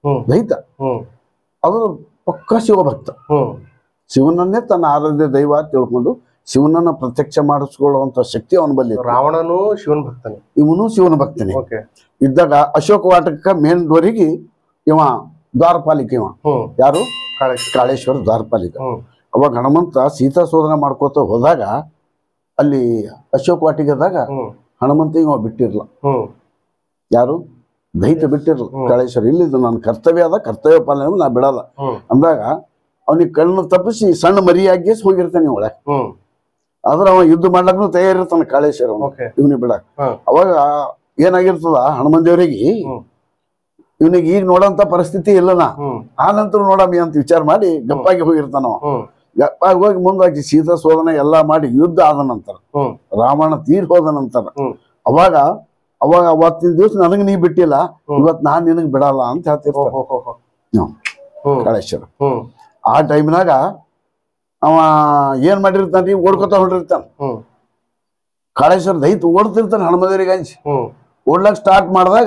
ಹ್ಮ್ ದೈತ ಹ್ಮ್ ಅದು ಪಕ್ಕ ಶಿವಭಕ್ತ ಹ್ಮ್ ಶಿವನನ್ನೇ ತನ್ನ ಆರಾಧ್ಯ ದೈವ ಅಂತ ತಿಳ್ಕೊಂಡು ಶಿವನನ್ನ ಪ್ರತ್ಯಕ್ಷ ಮಾಡಿಸ್ಕೊಳ್ಳುವಂತ ಶಕ್ತಿ ಅವನ ಬಲ್ಲಿ ಇತ್ತು. ರಾವಣನು ಶಿವನ್ ಭಕ್ತನೇ ಇವನು ಶಿವನ ಭಕ್ತನೇ ಓಕೆ ಇದ್ದಾಗ ಅಶೋಕ ವಾಟಕ ಮೇನ್ ಡೋರಿಗೆ ಇವ ದ್ವಾರಪಾಲಿಕ ಇವ ಹ್ಮ್ ಯಾರು ಕಾಳೆ ಕಾಳೇಶ್ವರ ದ್ವಾರಪಾಲಿಕ ಹ್ಮ್ ಅವಾಗ ಹನುಮಂತ ಸೀತಾ ಶೋಧನೆ ಮಾಡ್ಕೋತ ಹೋದಾಗ ಅಲ್ಲಿ ಅಶೋಕ ವಾಟಿಗೆದಾಗ ಹ್ಮ್ ಹನುಮಂತ ಇವ ಬಿಟ್ಟಿರ್ಲ ಹ್ಮ್ ಯಾರು ದೈತ ಬಿಟ್ಟಿರ್ಲ ಹ್ಮ್. ಕಾಳೇಶ್ವರ ಇಲ್ಲಿ ಇದು ನನ್ನ ಕರ್ತವ್ಯ ಅದ ಕರ್ತವ್ಯ ಪಾಲನೆ ನಾ ಬಿಡಲ್ಲ ಹ್ಮ್ ಅಂದಾಗ ಅವನಿಗೆ ಕಣ್ಣು ತಪ್ಪಿಸಿ ಸಣ್ಣ ಮರಿಯಾಗಿ ಹೋಗಿರ್ತಾನೆ ಒಳಗೆ ಹ್ಮ್ ಆದ್ರೆ ಅವ ಯುದ್ಧ ಮಾಡ್ಲಕ್ಕೂ ತಯಾರಿರ್ತಾನೆ ಕಾಳೇಶ್ವರ ಓಕೆ ಇವನಿಗೆ ಬಿಡಕ್ ಹಾ. ಅವಾಗ ಏನಾಗಿರ್ತದ ಹನುಮನ್ ದೇವರಿಗೆ ಹ್ಮ್. ಇವನಿಗೆ ಈಗ ನೋಡಂತ ಪರಿಸ್ಥಿತಿ ಇಲ್ಲನ ಹ್ಮ್ ಆ ನಂತರ ನೋಡಮ್ಮಿ ಅಂತ ವಿಚಾರ ಮಾಡಿ ಗಪ್ಪಾಗಿ ಹೋಗಿರ್ತಾನ ಅವ ಹ್ಮ್ ಗಪ್ಪಾಗಿ ಹೋಗಿ ಮುಂದಾಗಿ ಸೀತಾ ಶೋಧನೆ ಎಲ್ಲಾ ಮಾಡಿ ಯುದ್ಧ ಆದ ನಂತರ ಹ್ಮ್ ರಾವಣ ತೀರ್ ಹೋದ ನಂತರ ಹ್ಮ್. ಅವಾಗ ಅವಾಗ ಅವತ್ತಿನ ದಿವಸ ನನಗೆ ನೀ ಬಿಟ್ಟಿಲ್ಲ ಹ್ಮ್. ಇವತ್ ನಾನ್ ನಿನಗ್ ಬಿಡಲ್ಲ ಅಂತ ಹೋ ಹೇಳ್ತಿರ್ತಾನೆ ಹೋ ಹೋ ಹೋ ಹ್ಮ್. ಹ್ಮ್ ಕಾಳೇಶ್ವರ ಹ್ಮ್ ಆ ಟೈಮ್ನಾಗ ಅವ ಏನ್ ಮಾಡಿರ್ತಾನೆ ಓಡ್ಕೊತ ಹೊಂಟಿರ್ತಾನ ಹ್ಮ್ ಕಾಳೇಶ್ವರ ದೈತ್ ಓಡ್ತಿರ್ತಾನೆ ಹನುಮದೇವರಿಗೆ ಹಂಚಿ ಹ್ಮ್ ಓಡ್ಲಕ್ ಸ್ಟಾರ್ಟ್ ಮಾಡಿದಾಗ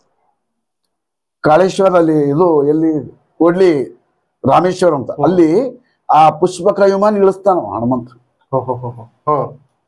ಕಾಳೇಶ್ವರ ಅಲ್ಲಿ ಇದು ಎಲ್ಲಿ ಕೊಡ್ಲಿ ರಾಮೇಶ್ವರ ಅಂತ ಅಲ್ಲಿ ಆ ಪುಷ್ಪಕ ವಿಮಾನ ಇಳಿಸ್ತಾನ ಅವ ಹನುಮಂತ ಹೋ ಹೋ ಹೋ ಹೋ ಹ್ಮ್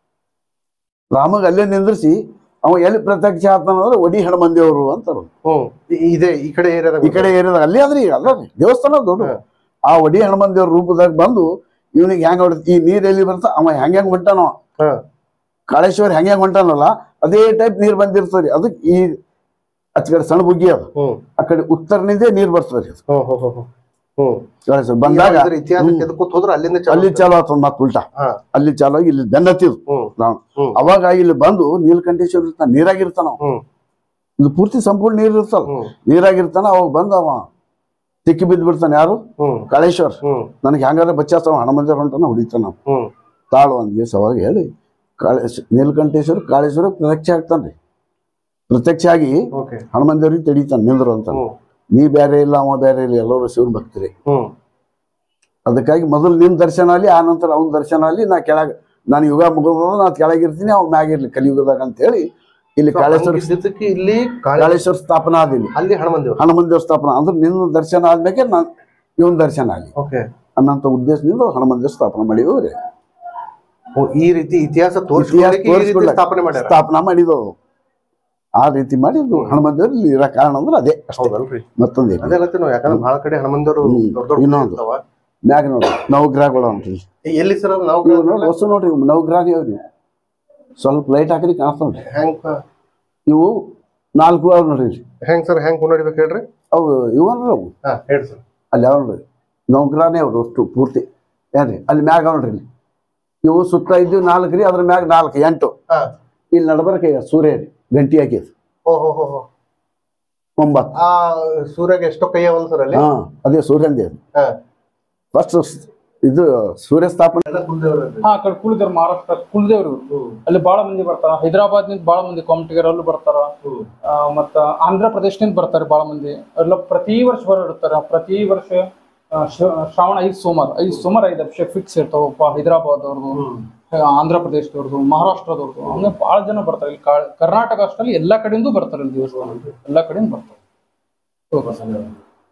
ರಾಮಗ್ ಅಲ್ಲೇ ನಿಂದ್ರಿಸಿ ಅವ ಎಲ್ಲಿ ಪ್ರತ್ಯಕ್ಷ ಆತಾನಂದ್ರೆ ಒಡಿ ಹನುಮಂದಿಯವರು ಅಂತಾರ ಹ್ಮ್ ಇ- ಇದೆ ಈ ಕಡೆ ಏರಿಯಾದಾಗ ಈ ಕಡೆ ಏರಿಯಾದಾಗ ಅಲ್ಲಿ ಆದ್ರಿ ಅಲ್ಲ ರೀ ದೇವಸ್ಥಾನ ದೊಡ್ಡ ಹಾ. ಆ ಒಡಿ ಹನುಮಂದಿಯವ್ರ ರೂಪದಾಗ ಬಂದು ಇವನಿಗೆ ಹೆಂಗ ಹೊಡೆದ ಈ ನೀರ್ ಎಲ್ಲಿ ಬರ್ತಾ ಅವ ಹೆಂಗ್ ಹೆಂಗ್ ಹೊಂಟಾನವ ಹಾ ಕಾಳೇಶ್ವರ ಹೆಂಗ್ ಹೆಂಗ್ ಹೊಂಟಾನಲ್ಲ ಅದೇ ಟೈಪ್ ನೀರ್ ಬಂದಿರ್ತದ್ರಿ ಅದಕ್ಕೆ ಈ ಅಚ್ ಕಡೆ ಸಣ್ಣ ಬುಗ್ಗಿ ಅದ ಹ್ಮ್ ಆ ಕಡೆ ಉತ್ತರನಿಂದೇ ನೀರ್ ಬರ್ತದ್ರಿ ಅದು. ಹೋ ಹೋ ಹೋ ಹೋ ಹ್ಮ್ ಕಾಳೇಶ್ವರ ಬಂದಾಗ ಇದ್ರ ಇತಿಹಾಸ ಕೆದಕೂತ್ ಹೋದ್ರೆ ಅಲ್ಲಿಂದ ಚಾಲು ಅಲ್ಲಿ ಚಾಲು ಆತದ ಮತ್ ಉಲ್ಟಾ ಹಾ ಅಲ್ಲಿ ಚಾಲು ಆಗಿ ಇಲ್ಲಿ ಬೆನ್ನತ್ತಿದ್ ಹ್ಮ್ ರಾವಣ ಹ್ಮ್ ಅವಾಗ ಇಲ್ಲಿ ಬಂದು ನೀಲಕಂಠೇಶ್ವರ ಇರ್ತಾನ ನೀರಾಗಿರ್ತಾನ ಅವ. ಹ್ಮ್ ಇದು ಪೂರ್ತಿ ಸಂಪೂರ್ಣ ನೀರ್ ಇರ್ತದ ಹ್ಮ್ ನೀರಾಗಿರ್ತಾನ ಅವಾಗ ಬಂದ ಅವ ತಿಕ್ಕಿ ಬಿದ್ದು ಬಿಡ್ತಾನೆ ಯಾರು ಹ್ಮ್ ಕಾಳೇಶ್ವರ್ ಹ್ಮ್ ನನಗೆ ಹೆಂಗಾದ್ರೆ ಬಚ್ಚಾಸ್ತವ ಹಣಮಂದಿರ ಹೊಂಟಾನ ಹೊಡಿತಾನ ಅವ. ಹ್ಮ್ ತಾಳು ಒಂದ್ ದಿವಸ ಅವಾಗ ಹೇಳಿ ಕಾಳೇಶ್ ನೀಲಕಂಠೇಶ್ವರ ಕಾಳೇಶ್ವರ ಪ್ರತ್ಯಕ್ಷ ಆಗ್ತಾನ್ರಿ ಪ್ರತ್ಯಕ್ಷ ಆಗಿ ಓಕೆ ಹನುಮಂದೇವ್ರಿಗೆ ತಡೀತಾನೆ ನಿಂದ್ರು ಅಂತ ಹ್ಮ್ ನೀ ಬೇರೆ ಇಲ್ಲ ಅವ ಬೇರೆ ಇಲ್ಲ ಎಲ್ಲರೂ ಶಿವನ್ ಭಕ್ತರಿ ಹ್ಮ್ ಅದಕ್ಕಾಗಿ ಮೊದಲು ನಿಮ್ ದರ್ಶನ ಅಲ್ಲಿ ಆ ನಂತರ ಅವನ ದರ್ಶನ ಅಲ್ಲಿ ನಾ ಕೆಳಗ ನಾನು ಯುಗ ಮುಗಿದ ನಾ ಕೆಳಗಿರ್ತೀನಿ ಅವ್ನ ಮ್ಯಾಗಿರ್ಲಿ ಕಲಿಯುಗದಾಗ ಅಂತ ಹೇಳಿ ಇಲ್ಲಿ ಕಾಳೇಶ್ವರ ಇದ್ದಿದ್ದಕ್ಕೆ ಇಲ್ಲಿ ಕಾಳೆ ಕಾಳೇಶ್ವರ ಸ್ಥಾಪನಾ ಆದಿಲ್ಲಿ ಅಲ್ಲಿ ಹನುಮನ್ ದೇವ್ರು ಹನುಮನ್ ದೇವ್ರ ಸ್ಥಾಪನಾ ಅಂದ್ರೆ ನಿನ್ನ ದರ್ಶನ ಆದ್ಮೇಲೆ ನಾನು ಇವನ್ ದರ್ಶನ ಆಗಲಿ ಓಕೆ ಅನ್ನಂತ ಉದ್ದೇಶದಿಂದ ಹನುಮನ್ ದೇವ್ರ ಸ್ಥಾಪನೆ ಮಾಡಿದ್ವು ರೀ ಈ ರೀತಿ ಇತಿಹಾಸ ಇತಿಹಾಸ ತೋರಿಸ್ಕೊಳ್ಳಿಕ್ಕೆ ಈ ರೀತಿ ತೋರಿಸ್ಕೊಳ್ಳಕ್ಕೆ ಸ್ಥಾಪನೆ ಮಾಡ್ಯಾರ ಸ್ಥಾಪನಾ ಮಾಡಿದ್ವು ಆ ರೀತಿ ಮಾಡಿದ್ದು ಹನುಮನ್ ದೇವ್ರು ಇಲ್ಲಿ ಇರೋ ಕಾರಣ ಅಂದ್ರೆ ಅದೇ ಅಷ್ಟೇ ಹೌದಲ್ರಿ ಮತ್ತೊಂದು ಅದೇ ಅಲ್ಲತ್ತಿ ನಾವು ಯಾಕಂದ್ರೆ ಬಹಳ ಕಡೆ ಹನುಮನ್ ದೇವ್ರು ಹ್ಮ್. ದೊಡ್ಡ ದೊಡ್ಡ ಇನ್ನೊಂದು. ಇರ್ತಾವ. ಮ್ಯಾಗ ನೋಡ್ರಿ ನವಗ್ರಹಗಳು ಅಂತ್ರಿ ಎಲ್ಲಿ ಸರ್ ಅದು ನಾವು ಇವು ನೋಡಿ ಹೊಸ ನೋಡ್ರಿ ಇವು ನವಗ್ರಹ ಇವ್ರಿ ಸ್ವಲ್ಪ ಲೈಟ್ ಹಾಕಿರಿ ಕಾಣಿಸ್ತಾವ್ರಿ ಹೆಂಗ್ ಇವು ನಾಲ್ಕು ಅವ್ ನೋಡ್ರಿ ಇಲ್ಲಿ. ಹೆಂಗ್ ಸರ್ ಹೆಂಗ್ ನೋಡಿಬೇಕು ಹೇಳ್ರಿ ಅವು ಇವು ಅಂದ್ರೆ ಅವು ಹಾ ಹೇಳಿ ಸರ್ ಅಲ್ಲಿ ಯಾವ ನೋಡ್ರಿ ನವಗ್ರಹನೇ ಅವ್ರು ಅಷ್ಟು ಪೂರ್ತಿ ಏನ್ರಿ ಅಲ್ಲಿ ಮ್ಯಾಗ ಅವ್ ನೋಡ್ರಿ ಇಲ್ಲಿ ಇವು ಸುತ್ತ ಇದ್ದು ನಾಲ್ಕು ರೀ ಅದ್ರ ಮ್ಯಾಗ ನಾಲ್ಕು ಎಂಟು ಹಾ ಇಲ್ಲಿ ನಡಬರ್ಕ ಸೂರ್ಯ ರೀ ಗಂಟಿ ಹಾಕಿದ್ ಓ ಹೋ ಹೋ ಹೋ ಒಂಬತ್ತು ಆ ಸೂರ್ಯಗೆ ಎಷ್ಟೋ ಕೈ ಅವಲ್ ಸರ್ ಅಲ್ಲಿ ಹಾ ಅದೇ ಸೂರ್ಯಂದೇ ಹಾ ಫಸ್ಟ್ ಇದು ಸೂರ್ಯ ಸ್ಥಾಪನೆ ಎಲ್ಲ ಕುಲದೇವ್ರಲ್ರಿ. ಹಾ ಆ ಕಡೆ ಕುಲದೇವ್ರು ಮಹಾರಾಷ್ಟ್ರ ಕುಲದೇವ್ರು ಅಲ್ಲಿ ಬಹಳ ಮಂದಿ ಬರ್ತಾರ ಹೈದರಾಬಾದ್ ನಿಂದ ಬಹಳ ಮಂದಿ ಕೊಮಟಿಗರ್ ಅಲ್ಲೂ ಬರ್ತಾರ ಆ, ಮತ್ತ ಆಂಧ್ರ ಪ್ರದೇಶದಿಂದ ಬರ್ತಾರೆ ಬಹಳ ಮಂದಿ ಎಲ್ಲ ಪ್ರತಿ ವರ್ಷ ಹೊರಡ್ತಾರ ಪ್ರತಿ ವರ್ಷ ಆ, ಶ್ರ- ಶ್ರಾವಣ ಐದು ಸೋಮವಾರ ಐದು ಸೋಮವಾರ ಐದು ಅಭಿಷೇಕ ಫಿಕ್ಸ್ ಇರ್ತಾವ ಹೈದರಾಬಾದ್ ಅವ್ರದ್ದು ಆಂಧ್ರ ಪ್ರದೇಶದವ್ರದ್ದು ಮಹಾರಾಷ್ಟ್ರದವ್ರದ್ದು ಹಂಗೆ ಬಹಳ ಜನ ಬರ್ತಾರೆ ಇಲ್ಲಿ ಕಾ- ಕರ್ನಾಟಕ ಅಷ್ಟಲ್ಲಿ ಎಲ್ಲಾ ಕಡೆಯಿಂದ ಬರ್ತಾರೆ ಇಲ್ಲಿ ದೇವಸ್ಥಾನ ಎಲ್ಲಾ ಕಡೆಯಿಂದ ಬರ್ತಾರೆ ಹೌದು.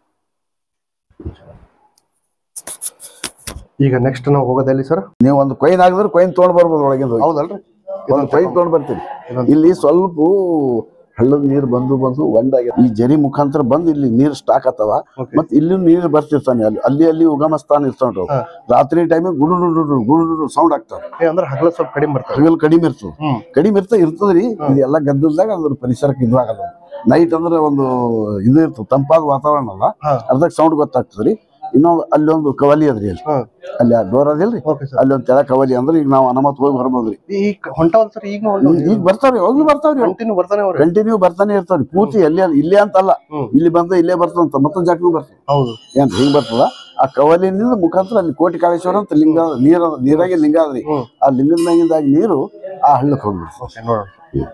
ಈಗ ನೆಕ್ಸ್ಟ್ ನಾವು ಹೋಗೋದಲ್ಲಿ ಸರ್ ನೀವು ಒಂದು ಕೊಯ್ನ್ ಹಾಕಿದ್ರೆ ಕೊಯ್ನ್ ತೊಗೊಂಡ್ ಬರ್ಬೋದು ಒಳಗಿಂದ ಹೋಗಿ. ಹೌದಲ್ರಿ ಒಂದು ಕೊಯ್ನ್ ತೊಗೊಂಡ್ ಬರ್ತೀರಿ ಇಲ್ಲಿ ಸ್ವಲ್ಪ ಹಳ್ಳದ ನೀರು ಬಂದು ಬಂದು ಒಂದಾಗ್ಯದ ಈ ಜರಿ ಮುಖಾಂತರ ಬಂದು ಇಲ್ಲಿ ನೀರು ಸ್ಟಾಕ್ ಆತವ Okay. ಮತ್ ಇಲ್ಲಿ ನೀರು ಬರ್ತಿರ್ತಾನೆ ಅಲ್ಲಿ ಅಲ್ಲಿ ಅಲ್ಲಿ ಉಗಮ ಸ್ಥಾನ ಇರ್ತಾವ ಹಾ. ರಾತ್ರಿ ಟೈಮಿಗೆ ಗುಡು ಗುಡು ಗುಡು ಸೌಂಡ್ ಆಗ್ತಾವ ಏ, ಅಂದ್ರೆ ಹಗಲ ಸ್ವಲ್ಪ ಕಡಿಮೆ ಬರ್ತಾರೆ ಹಗಲ್ ಕಡಿಮೆ ಇರ್ತದ ಹ್ಮ್ ಕಡಿಮೆ ಇರ್ತ ಇರ್ತದ್ರಿ ಇದೆಲ್ಲ ಗದ್ದಲ್ದಾಗ ಅದ್ರ ಪರಿಸರಕ್ಕೆ ಇದು ಆಗಲ್ಲ ನೈಟ್ ಅಂದ್ರೆ ಒಂದು ಇದು ಇರ್ತದ ತಂಪಾದ ವಾತಾವರಣ ಅಲ್ಲ ಹಾ. ಅರ್ಧಕ್ ಸೌಂಡ್ ಗೊತ್ತಾಗ್ತದ್ರಿ ಇನ್ನೊಂದು ಅಲ್ಲಿ ಒಂದು ಕವಲಿ ಅದ್ರಿ ಅಲ್ಲಿ ಹಾ ಅಲ್ಲಿ ಆ ಡೋರ್ ಅದಿಲ್ರಿ ಓಕೆ ಸರ್ ಅಲ್ಲಿ ಒಂದು ತೆಳ ಕವಲಿ ಅಂದ್ರೆ ಈಗ ನಾವು ಅನುಮತ್ ಹೋಗಿ ಬರ್ಬೋದ್ರಿ ಈಗ ಹೊಂಟಾವಲ್ ಸರ್ ಈಗ ಹೊಂಟಾವಲ್ ಈಗ ಬರ್ತಾವ್ರಿ ಹೋಗ್ಲಿ ಬರ್ತಾವ್ರಿ ಕಂಟಿನ್ಯೂ ಬರ್ತಾನೆ ಅವ್ರಿ ಕಂಟಿನ್ಯೂ ಬರ್ತಾನೆ ಇರ್ತಾವ್ರಿ ಪೂರ್ತಿ ಎಲ್ಲಿ ಇಲ್ಲೇ ಅಂತಲ್ಲ ಹ್ಮ್. ಇಲ್ಲಿ ಬಂದ ಇಲ್ಲೇ ಬರ್ತಂತ ಮತ್ತೊಂದ್ ಜಾಗನೂ ಬರ್ತದೆ ಹೌದು ಏನ್ ಹಿಂಗ್ ಬರ್ತದ ಆ ಕವಲಿನಿಂದ ಮುಖಾಂತರ ಅಲ್ಲಿ ಕೋಟಿ ಕಾಳೇಶ್ವರ ಅಂತ ಲಿಂಗ ನೀರ ನೀರಾಗೆ ಲಿಂಗ ಅದ್ರಿ ಹ್ಮ್. ಆ ಲಿಂಗದಿಂದಾಗಿ ನೀರು ಆ ಹಳ್ಳಕ್ಕೆ ಹೋಗ್ಬಿಡ್ತದೆ ಓಕೆ ನೋಡೋಣ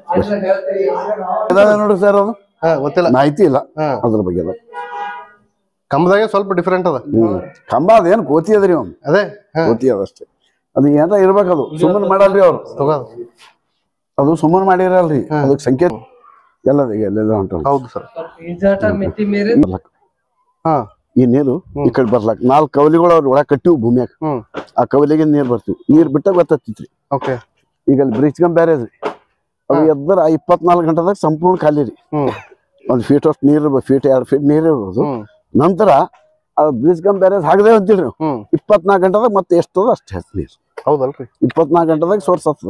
ಇದಾವೆ ನೋಡ್ರಿ ಸರ್ ಅದು ಹಾ ಗೊತ್ತಿಲ್ಲ ಮಾಹಿತಿ ಇಲ್ಲ ಹಾ ಅದ್ರ ಬಗ್ಗೆ ಎಲ್ಲ ಕಂಬದಾಗೆ ಸ್ವಲ್ಪ ಡಿಫ್ರೆಂಟ್ ಅದ ಹ್ಮ್ ಕಂಬ ಅದೇನು ಕೋತಿ ಅದ್ರಿ ಅವ್ನು ಅದೇ ಹಾ ಕೋತಿ ಅದಷ್ಟೇ ಅದು ಏನಾರ ಇರ್ಬೇಕದು ಸುಮ್ಮನೆ ಮಾಡಲ್ರಿ ಅವ್ರು ತಗೋದು ಅದು ಸುಮ್ಮನೆ ಮಾಡಿರಲ್ರಿ ಅದಕ್ಕೆ ಸಂಕೇತ ಎಲ್ಲದ ಎಲ್ಲೆಲ್ಲ ಹೊಂಟ ಹೌದು ಸರ್ ಈಜಾಟ ಮಿತಿ ಮೀರಿ ಹಾ ಈ ನೀರು ಈ ಕಡೆ ಬರ್ಲಾಕ ನಾಲ್ಕು ಕವಲಿಗಳು ಅವ್ರ ಒಳಗೆ ಕಟ್ಟಿವು ಭೂಮಿಯಾಗ ಹ್ಮ್ ಆ ಕವಲಿಗೆ ನೀರು ಬರ್ತೀವಿ ನೀರು ಬಿಟ್ಟಾಗ ಗೊತ್ತಾಗ್ತಿತ್ರಿ ಓಕೆ ಈಗ ಅಲ್ಲಿ ಬ್ರಿಡ್ಜ್ ಕಮ್ ಬ್ಯಾರೇಜ್ ರೀ ಅದು ಎದ್ದರ ಇಪ್ಪತ್ನಾಲ್ಕು ಗಂಟೆದಾಗ ಸಂಪೂರ್ಣ ಖಾಲಿ ರೀ ಹ್ಮ್ ಒಂದು ಫೀಟ್ ಅಷ್ಟು ನೀರು ಫೀಟ್ ಎರಡು ಫೀಟ್ ನೀರು ಇರ್ಬೋದು ಹ್ಮ್ ನಂತರ ಅದು ಬ್ರಿಡ್ಜ್ ಕಮ್ ಬ್ಯಾರೇಜ್ ಹಾಕದೆ ಅಂತೀವಿ ನಾವು ಹ್ಮ್ ಇಪ್ಪತ್ನಾಲ್ಕು ಗಂಟೆದಾಗ ಮತ್ತೆ ಎಷ್ಟು ಅದ ಅಷ್ಟು ಹೆಚ್ಚು ನೀರು ಹೌದಲ್ರಿ ಇಪ್ಪತ್ನಾಲ್ಕು ಗಂಟೆದಾಗ ಸೋರ್ಸ್ ಆಗ್ತದ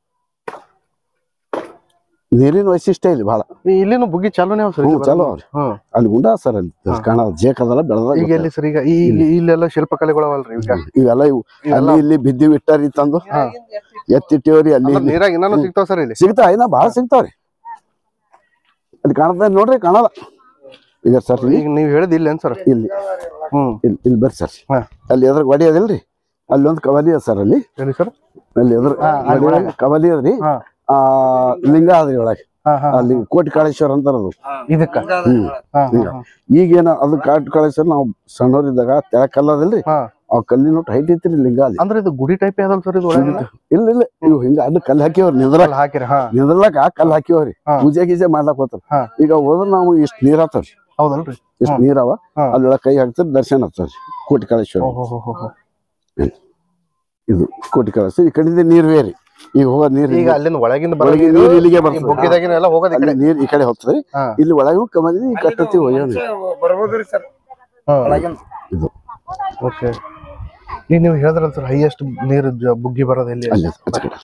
ನೀರಿನ ವೈಶಿಷ್ಟ್ಯ ಇಲ್ಲಿ ಭಾಳ ಈ ಇಲ್ಲಿನೂ ಬುಗ್ಗಿ ಚಾಲೂನೇ ಅವ ಸರ್ ಹ್ಞೂ ಚಲೋ ಅವ್ರಿ ಹ್ಮ್ ಅಲ್ಲಿ ಗುಂಡ ಸರ್ ಅಲ್ಲಿ ಕಾಣೋದು ಜೇಕದಲ್ಲ ಬೆಳೆದಾಗ ಈಗ ಎಲ್ಲಿ ಸರ್ ಈಗ ಈ ಇಲ್ಲಿ- ಇಲ್ಲೆಲ್ಲ ಶಿಲ್ಪಕಲೆಗಳವಲ್ರಿ ಈಗ ಇವೆಲ್ಲ ಇವು ಅಲ್ಲಿ ಇಲ್ಲಿ ಬಿದ್ದಿವಿ ಇಟ್ಟಾರಿ ತಂದು ಎತ್ತಿಟ್ಟಿವ್ರಿ ಅಲ್ಲಿ ಅಂದ್ರೆ ಇಲ್ಲಿ ನೀರಾಗ ಇನ್ನೂ ಸಿಗ್ತಾವ ಸರ್ ಇಲ್ಲಿ ಸಿಗ್ತಾವ ಇನ್ನ ಭಾಳ ಸಿಗ್ತಾವ್ರಿ ಅಲ್ಲಿ ಕಾಣದ ನೋಡ್ರಿ ಕಾಣಲ್ಲ ಈಗ ಸರ್ ಇಲ್ಲಿ ಈಗ ನೀವ್ ಹೇಳಿದ್ ಇಲ್ಲ ಏನ್ ಸರ್ ಇಲ್ಲಿ ಹ್ಮ್ ಇಲ್ಲಿ ಇಲ್ಲಿ ಬರ್ರಿ ಸರ್ ಹಾ. ಅಲ್ಲಿ ಎದ್ರ ಗೋಡಿ ಅದಿಲ್ರಿ ಅಲ್ಲಿ ಒಂದು ಕವಲಿ ಅದ ಸರ್ ಅಲ್ಲಿ ಹೇಳಿ ಸರ್ ಅಲ್ಲಿ ಎದ್ರ ಗೋಡಿ ಒಳಗೆ ಕವಲಿ ಅದ್ರಿ ಹಾ ಆ ಲಿಂಗ ಅದ್ರಿ ಒಳಗೆ ಹಾ ಹಾ ಅಲ್ಲಿ ಕೋಟಿ ಕಾಳೇಶ್ವರ ಅಂತಾರ ಅದು ಇದಕ್ಕ ಹ್ಮ್ ಹಾ ಹಿಂಗ. ಈಗೇನ ಅದು ಕಾಟ್ ಕಾಳೇಶ್ವರ ನಾವು ಸಣ್ಣವ್ರಿದ್ದಾಗ ತೆಳ ಕಲ್ಲ ಅದಲ್ರಿ ಹಾ ಆ ಕಲ್ಲಿನ ಒಟ್ಟು ಹೈಟ್ ಐತ್ರಿ ಲಿಂಗ ಅಲ್ಲಿ ಅಂದ್ರೆ ಇದು ಗುಡಿ ಟೈಪ್ ಅದಲ್ ಸರ್ ಇದು ಒಳಗೆ ಇಲ್ಲ ಇಲ್ಲ ಇವು ಹಿಂಗ ಅಲ್ಲಿ ಕಲ್ಲು ಹಾಕಿವ್ರಿ ನಿಂದ್ರಾಕ ಅಲ್ಲಿ ಹಾಕಿರಿ ಹಾ ನಿಂದ್ರಲಾಕ ಕಲ್ಲು ಹಾಕಿವ್ರಿ ಹಾ. ಪೂಜೆ ಗೀಜೆ ಮಾಡ್ಲಾಕ್ ಹೋತಾರ ಹಾ. ಈಗ ಹೋದ್ರ ನಾವು ಇಷ್ಟ್ ನೀರ್ ಆತವ್ರಿ ಹೌದಲ್ರಿ ಇಷ್ಟ್ ಹ್ಮ್. ನೀರವ ಹಾ. ಅಲ್ಲೊಳಗ ಕೈ ಹಾಕ್ತಾರ ದರ್ಶನ ಆಗ್ತಾವ್ರಿ ಕೋಟಿ ಕಾಳೇಶ್ವರ ಓಹೋ ಹೋ ಹೋ ಹೋ. ಇದು ಕೋಟಿ ಕಾಳೇಶ್ವರ ಈ ಕಡೆಯಿಂದ ನೀರ್ ಬೇರಿ ಈಗ ಹೋಗೋ ನೀರ್ ಈಗ ಅಲ್ಲಿಂದ ಒಳಗಿಂದ ಒಳಗೆ ಬರೋದು ನೀರ್ ಇಲ್ಲಿಗೆ ಈ ಬರ್ತದೆ ಬುಗ್ಗಿದಾಗಿನ ಎಲ್ಲ ಹೋಗೋದ್ ಈ ಅಲ್ಲಿ ಕಡೆ ನೀರ್ ಈ ಕಡೆ ಹೋಗ್ತದೆ ಹಾ. ಇಲ್ಲಿ ಒಳಗೂ ಕಮಲಿ ಈ ಕಟ್ಟತಿ ಒಯ್ಯೋ ನೀರು. ಇದು ಓಕೆ ಈಗ ನೀವು ಹೇಳಿದ್ರಲ್ಲ ಸರ್ ಹೈಯೆಸ್ಟ್ ನೀರು ಜ- ಬುಗ್ಗಿ ಬರೋದು ಎಲ್ಲಿ ಅಲ್ಲಿ ಆಚೆ ಕಡೆ